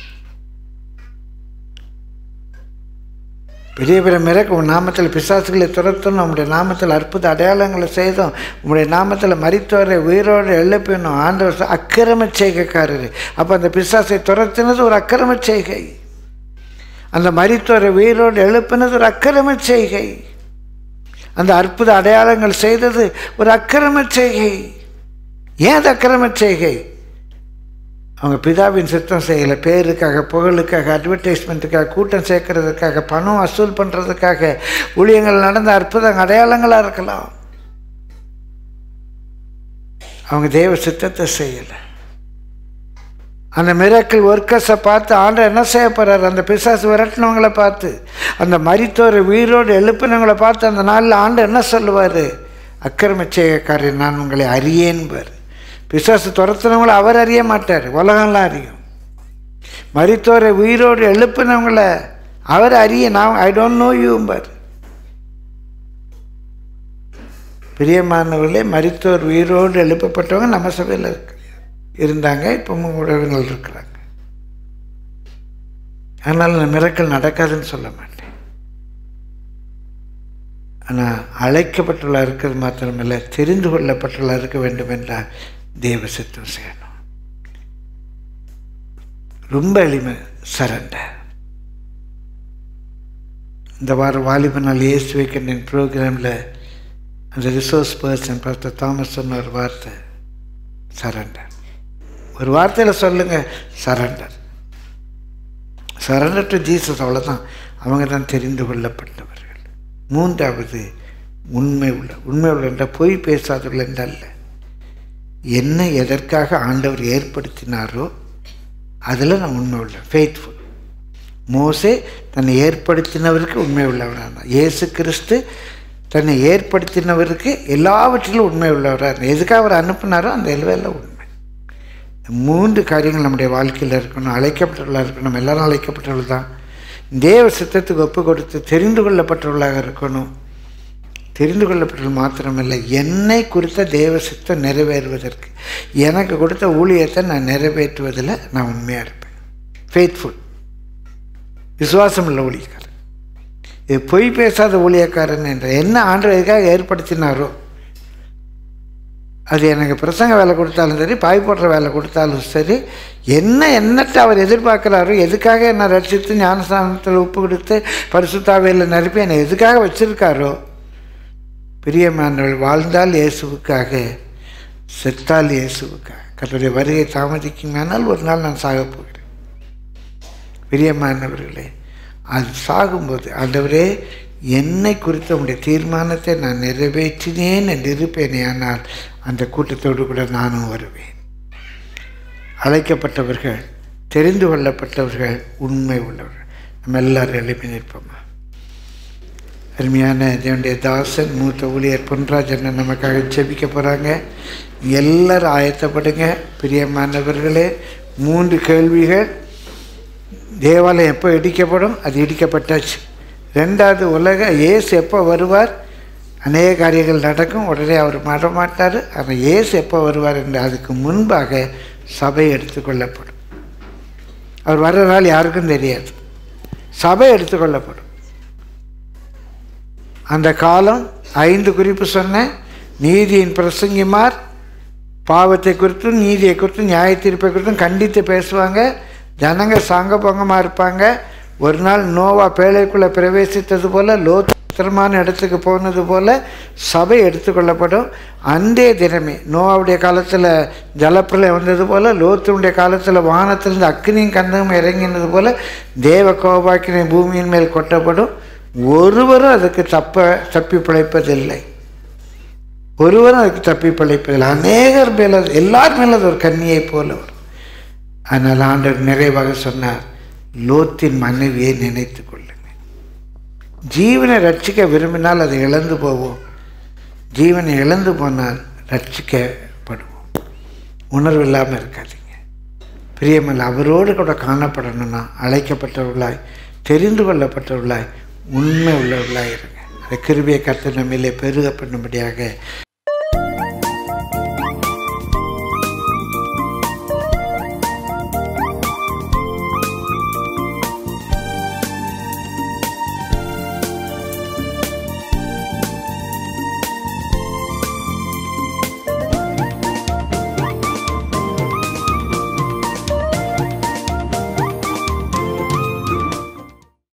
பெரிய பெரிய மிரக்கு உன் நாமத்தில் பிசாசுகளை துரத்தணும் உங்களுடைய நாமத்தில் அற்புத அடையாளங்களை செய்தோம் உங்களுடைய நாமத்தில் மறித்தவரை உயிரோடு எழுப்பினோம் ஆண்டவர் அக்கிரம செய்கைக்காரர் அப்போ அந்த பிசாசை துரத்தினது ஒரு அக்கிரம செய்கை அந்த மறித்தவரை உயிரோடு எழுப்பினது ஒரு அக்கிரம செய்கை அந்த அற்புத அடையாளங்கள் செய்தது ஒரு அக்கிரம செய்கை ஏன் அது அக்கிரம செய்கை அவங்க பிதாவின் சித்தம் செய்யலை பேருக்காக புகழுக்காக அட்வர்டைஸ்மெண்ட்டுக்காக கூட்டம் சேர்க்கறதுக்காக பணம் வசூல் பண்ணுறதுக்காக ஊழியங்கள் நடந்த அற்புத அடையாளங்களாக இருக்கலாம் அவங்க தேவ சித்தத்தை செய்யலை அந்த மிராக்கிள் ஒர்க்கர்ஸை பார்த்து ஆண்டவர் என்ன செய்ய போகிறார் அந்த பிசாசு விரட்டினவங்களை பார்த்து அந்த மரித்தோர் உயிரோடு எழுப்பினவங்களை பார்த்து அந்த நாளில் ஆண்டு என்ன சொல்லுவார் அக்கிரம செய்யக்காரர் நான் உங்களை அறியேன்பார் பிசாசு துரத்துனவங்கள அவர் அறிய மாட்டார் உலகம்லாம் அறியும் மரித்தோரை உயிரோடு எழுப்பினவங்கள அவர் அறிய நான் ஐ டோன்ட் நோ யூம்பார் பிரியமானவர்களே மரித்தோர் உயிரோடு எழுப்பப்பட்டவங்க நம்ம சபையில் இருக்கு இருந்தாங்க இப்போ உறவினர் இருக்கிறாங்க அதனால் இந்த மிரக்கல் நடக்காதுன்னு சொல்ல மாட்டேன் ஆனால் அழைக்கப்பட்டுள்ள இருக்கிறது மாத்திரமில்லை தெரிந்து கொள்ளப்பட்டுள்ள இருக்க வேண்டும் என்றால் தேவ சித்தம் செய்யணும் ரொம்ப எளிமை சரண்டர் இந்த வாரம் வாலிப நாள் இயேசு வைக்கின்ற ப்ரோக்ராமில் அந்த ரிசோர்ஸ் பர்சன் பார்த்த தாமஸ் சொன்ன ஒரு வார்த்தை சரண்டர் ஒரு வார்த்தையில் சொல்லுங்கள் சரண்டர் சரண்டர் டு ஜீசஸ் அவ்வளோதான் அவங்க தான் தெரிந்து கொள்ளப்பட்டவர்கள் மூன்றாவது உண்மை உள்ள உண்மை உள்ள என்ற பொய் பேசாதவர்கள் என்றல்ல என்ன எதற்காக ஆண்டவர் ஏற்படுத்தினாரோ அதில் நான் உண்மை உள்ள ஃபெய்த்ஃபுல் மோசே தன்னை ஏற்படுத்தினவருக்கு உண்மை உள்ளவரான இயேசு கிறிஸ்து தன்னை ஏற்படுத்தினவருக்கு எல்லாவற்றிலும் உண்மை உள்ளவராக இருந்தார் எதுக்காக அவர் அனுப்புனாரோ அந்த எல்லாம் உண்மை மூன்று காரியங்கள் நம்முடைய வாழ்க்கையில் இருக்கணும் அழைக்கப்பட்டவர்களாக இருக்கணும் எல்லாரும் அழைக்கப்பட்டவர்கள் தான் தேவ சித்தத்துக்கு ஒப்பு கொடுத்து தெரிந்து கொள்ளப்பட்டவர்களாக இருக்கணும் தெரிந்து கொள்ளப்பட்டவர்கள் மாத்திரமில்லை என்னை குறித்த தேவ சித்தம் நிறைவேறுவதற்கு எனக்கு கொடுத்த ஊழியத்தை நான் நிறைவேற்றுவதில் நான் உண்மையாக இருப்பேன் ஃபெய்த்ஃபுல் விசுவாசம் உள்ள ஊழியக்காரன் இது பொய் பேசாத ஊழியக்காரன் என்ற என்ன ஆண்டு எதுக்காக ஏற்படுத்தினாரோ அது எனக்கு பிரசங்க வேலை கொடுத்தாலும் சரி பாய் போடுற வேலை கொடுத்தாலும் சரி என்ன என்னத்தை அவர் எதிர்பார்க்குறாரோ எதுக்காக என்னை ரட்சித்து ஞானஸ்தானத்தில் உப்பு கொடுத்து பரிசுத்தாவையில் நிரப்பி என்னை எதுக்காக வச்சுருக்காரோ பிரியமானவள் வாழ்ந்தால் இயேசுவுக்காக செத்தால் இயேசுவுக்காக கத்தருடைய வருகை தாமதிக்குமானால் ஒரு நாள் நான் சாகப் போகிறேன் பிரியமானவர்களே அது சாகும்போது ஆண்டவரே என்னை குறித்த உடைய தீர்மானத்தை நான் நிறைவேற்றினேன் என்று இருப்பேனே ஆனால் அந்த கூட்டத்தோடு கூட நானும் வருவேன் அழைக்கப்பட்டவர்கள் தெரிந்து கொள்ளப்பட்டவர்கள் உண்மை உள்ளவர்கள் நம்ம எல்லாரும் எழுப்பி நிற்போமா அருமையான தேவனுடைய தாசன் மூத்த ஊழியர் பொன்ராஜன் நமக்காக ஜெபிக்க போகிறாங்க எல்லாரும் ஆயத்தப்படுங்க பிரியமானவர்களே மூன்று கேள்விகள் தேவாலயம் எப்போ இடிக்கப்படும் அது இடிக்கப்பட்டாச்சு ரெண்டாவது உலக இயேசு எப்போ வருவார் அநேக காரியங்கள் நடக்கும் உடனே அவர் மாட்டார் ஆனால் இயேசு எப்போ வருவார் என்று அதுக்கு முன்பாக சபை எடுத்துக்கொள்ளப்படும் அவர் வர்ற நாள் யாருக்கும் தெரியாது சபை எடுத்துக்கொள்ளப்படும் அந்த காலம் ஐந்து குறிப்பு சொன்னேன் நீதியின் பிரசங்கிமார் பாவத்தை குறித்தும் நீதியை குறித்தும் நியாய தீர்ப்பை குறித்தும் கண்டித்து பேசுவாங்க ஜனங்க சாங்கபங்கமாக இருப்பாங்க ஒரு நாள் நோவா பேழைக்குள்ளே பிரவேசித்தது போல் லோத்திரமான இடத்துக்கு போனது போல் சபை எடுத்துக்கொள்ளப்படும் அன்றைய தினமே நோவாவுடைய காலத்தில் ஜலப்பிரளயம் வந்தது போல் லோத்துடைய காலத்தில் வானத்திலிருந்து அக்னியும் கந்தமும் இறங்கினது போல் தேவ கோபாக்கினை பூமியின் மேல் கொட்டப்படும் ஒருவரும் அதுக்கு தப்ப தப்பி பிழைப்பதில்லை ஒருவரும் அதுக்கு தப்பி பிழைப்பதில்லை அநேகர் மேல எல்லார் மேல அது ஒரு கன்னியை போல வரும் ஆனால் ஆண்டவர் நிறைவாக சொன்னார் லோத்தின் மனைவியை நினைத்து கொள்ளுங்க ஜீவனை ரட்சிக்க விரும்பினால் அதை இழந்து போவோம் ஜீவனை இழந்து போனால் ரட்சிக்கப்படுவோம் உணர்வு இல்லாமல் இருக்காதீங்க பிரியமல் அவரோடு கூட காணப்படணும்னா அழைக்கப்பட்டவர்களாய் தெரிந்து கொள்ளப்பட்டவர்களாய் உண்மை உள்ளவர்களாக இருங்க அந்த கிருபியை கர்த்தர் நம்மிலே பெருக பண்ணும்படியாக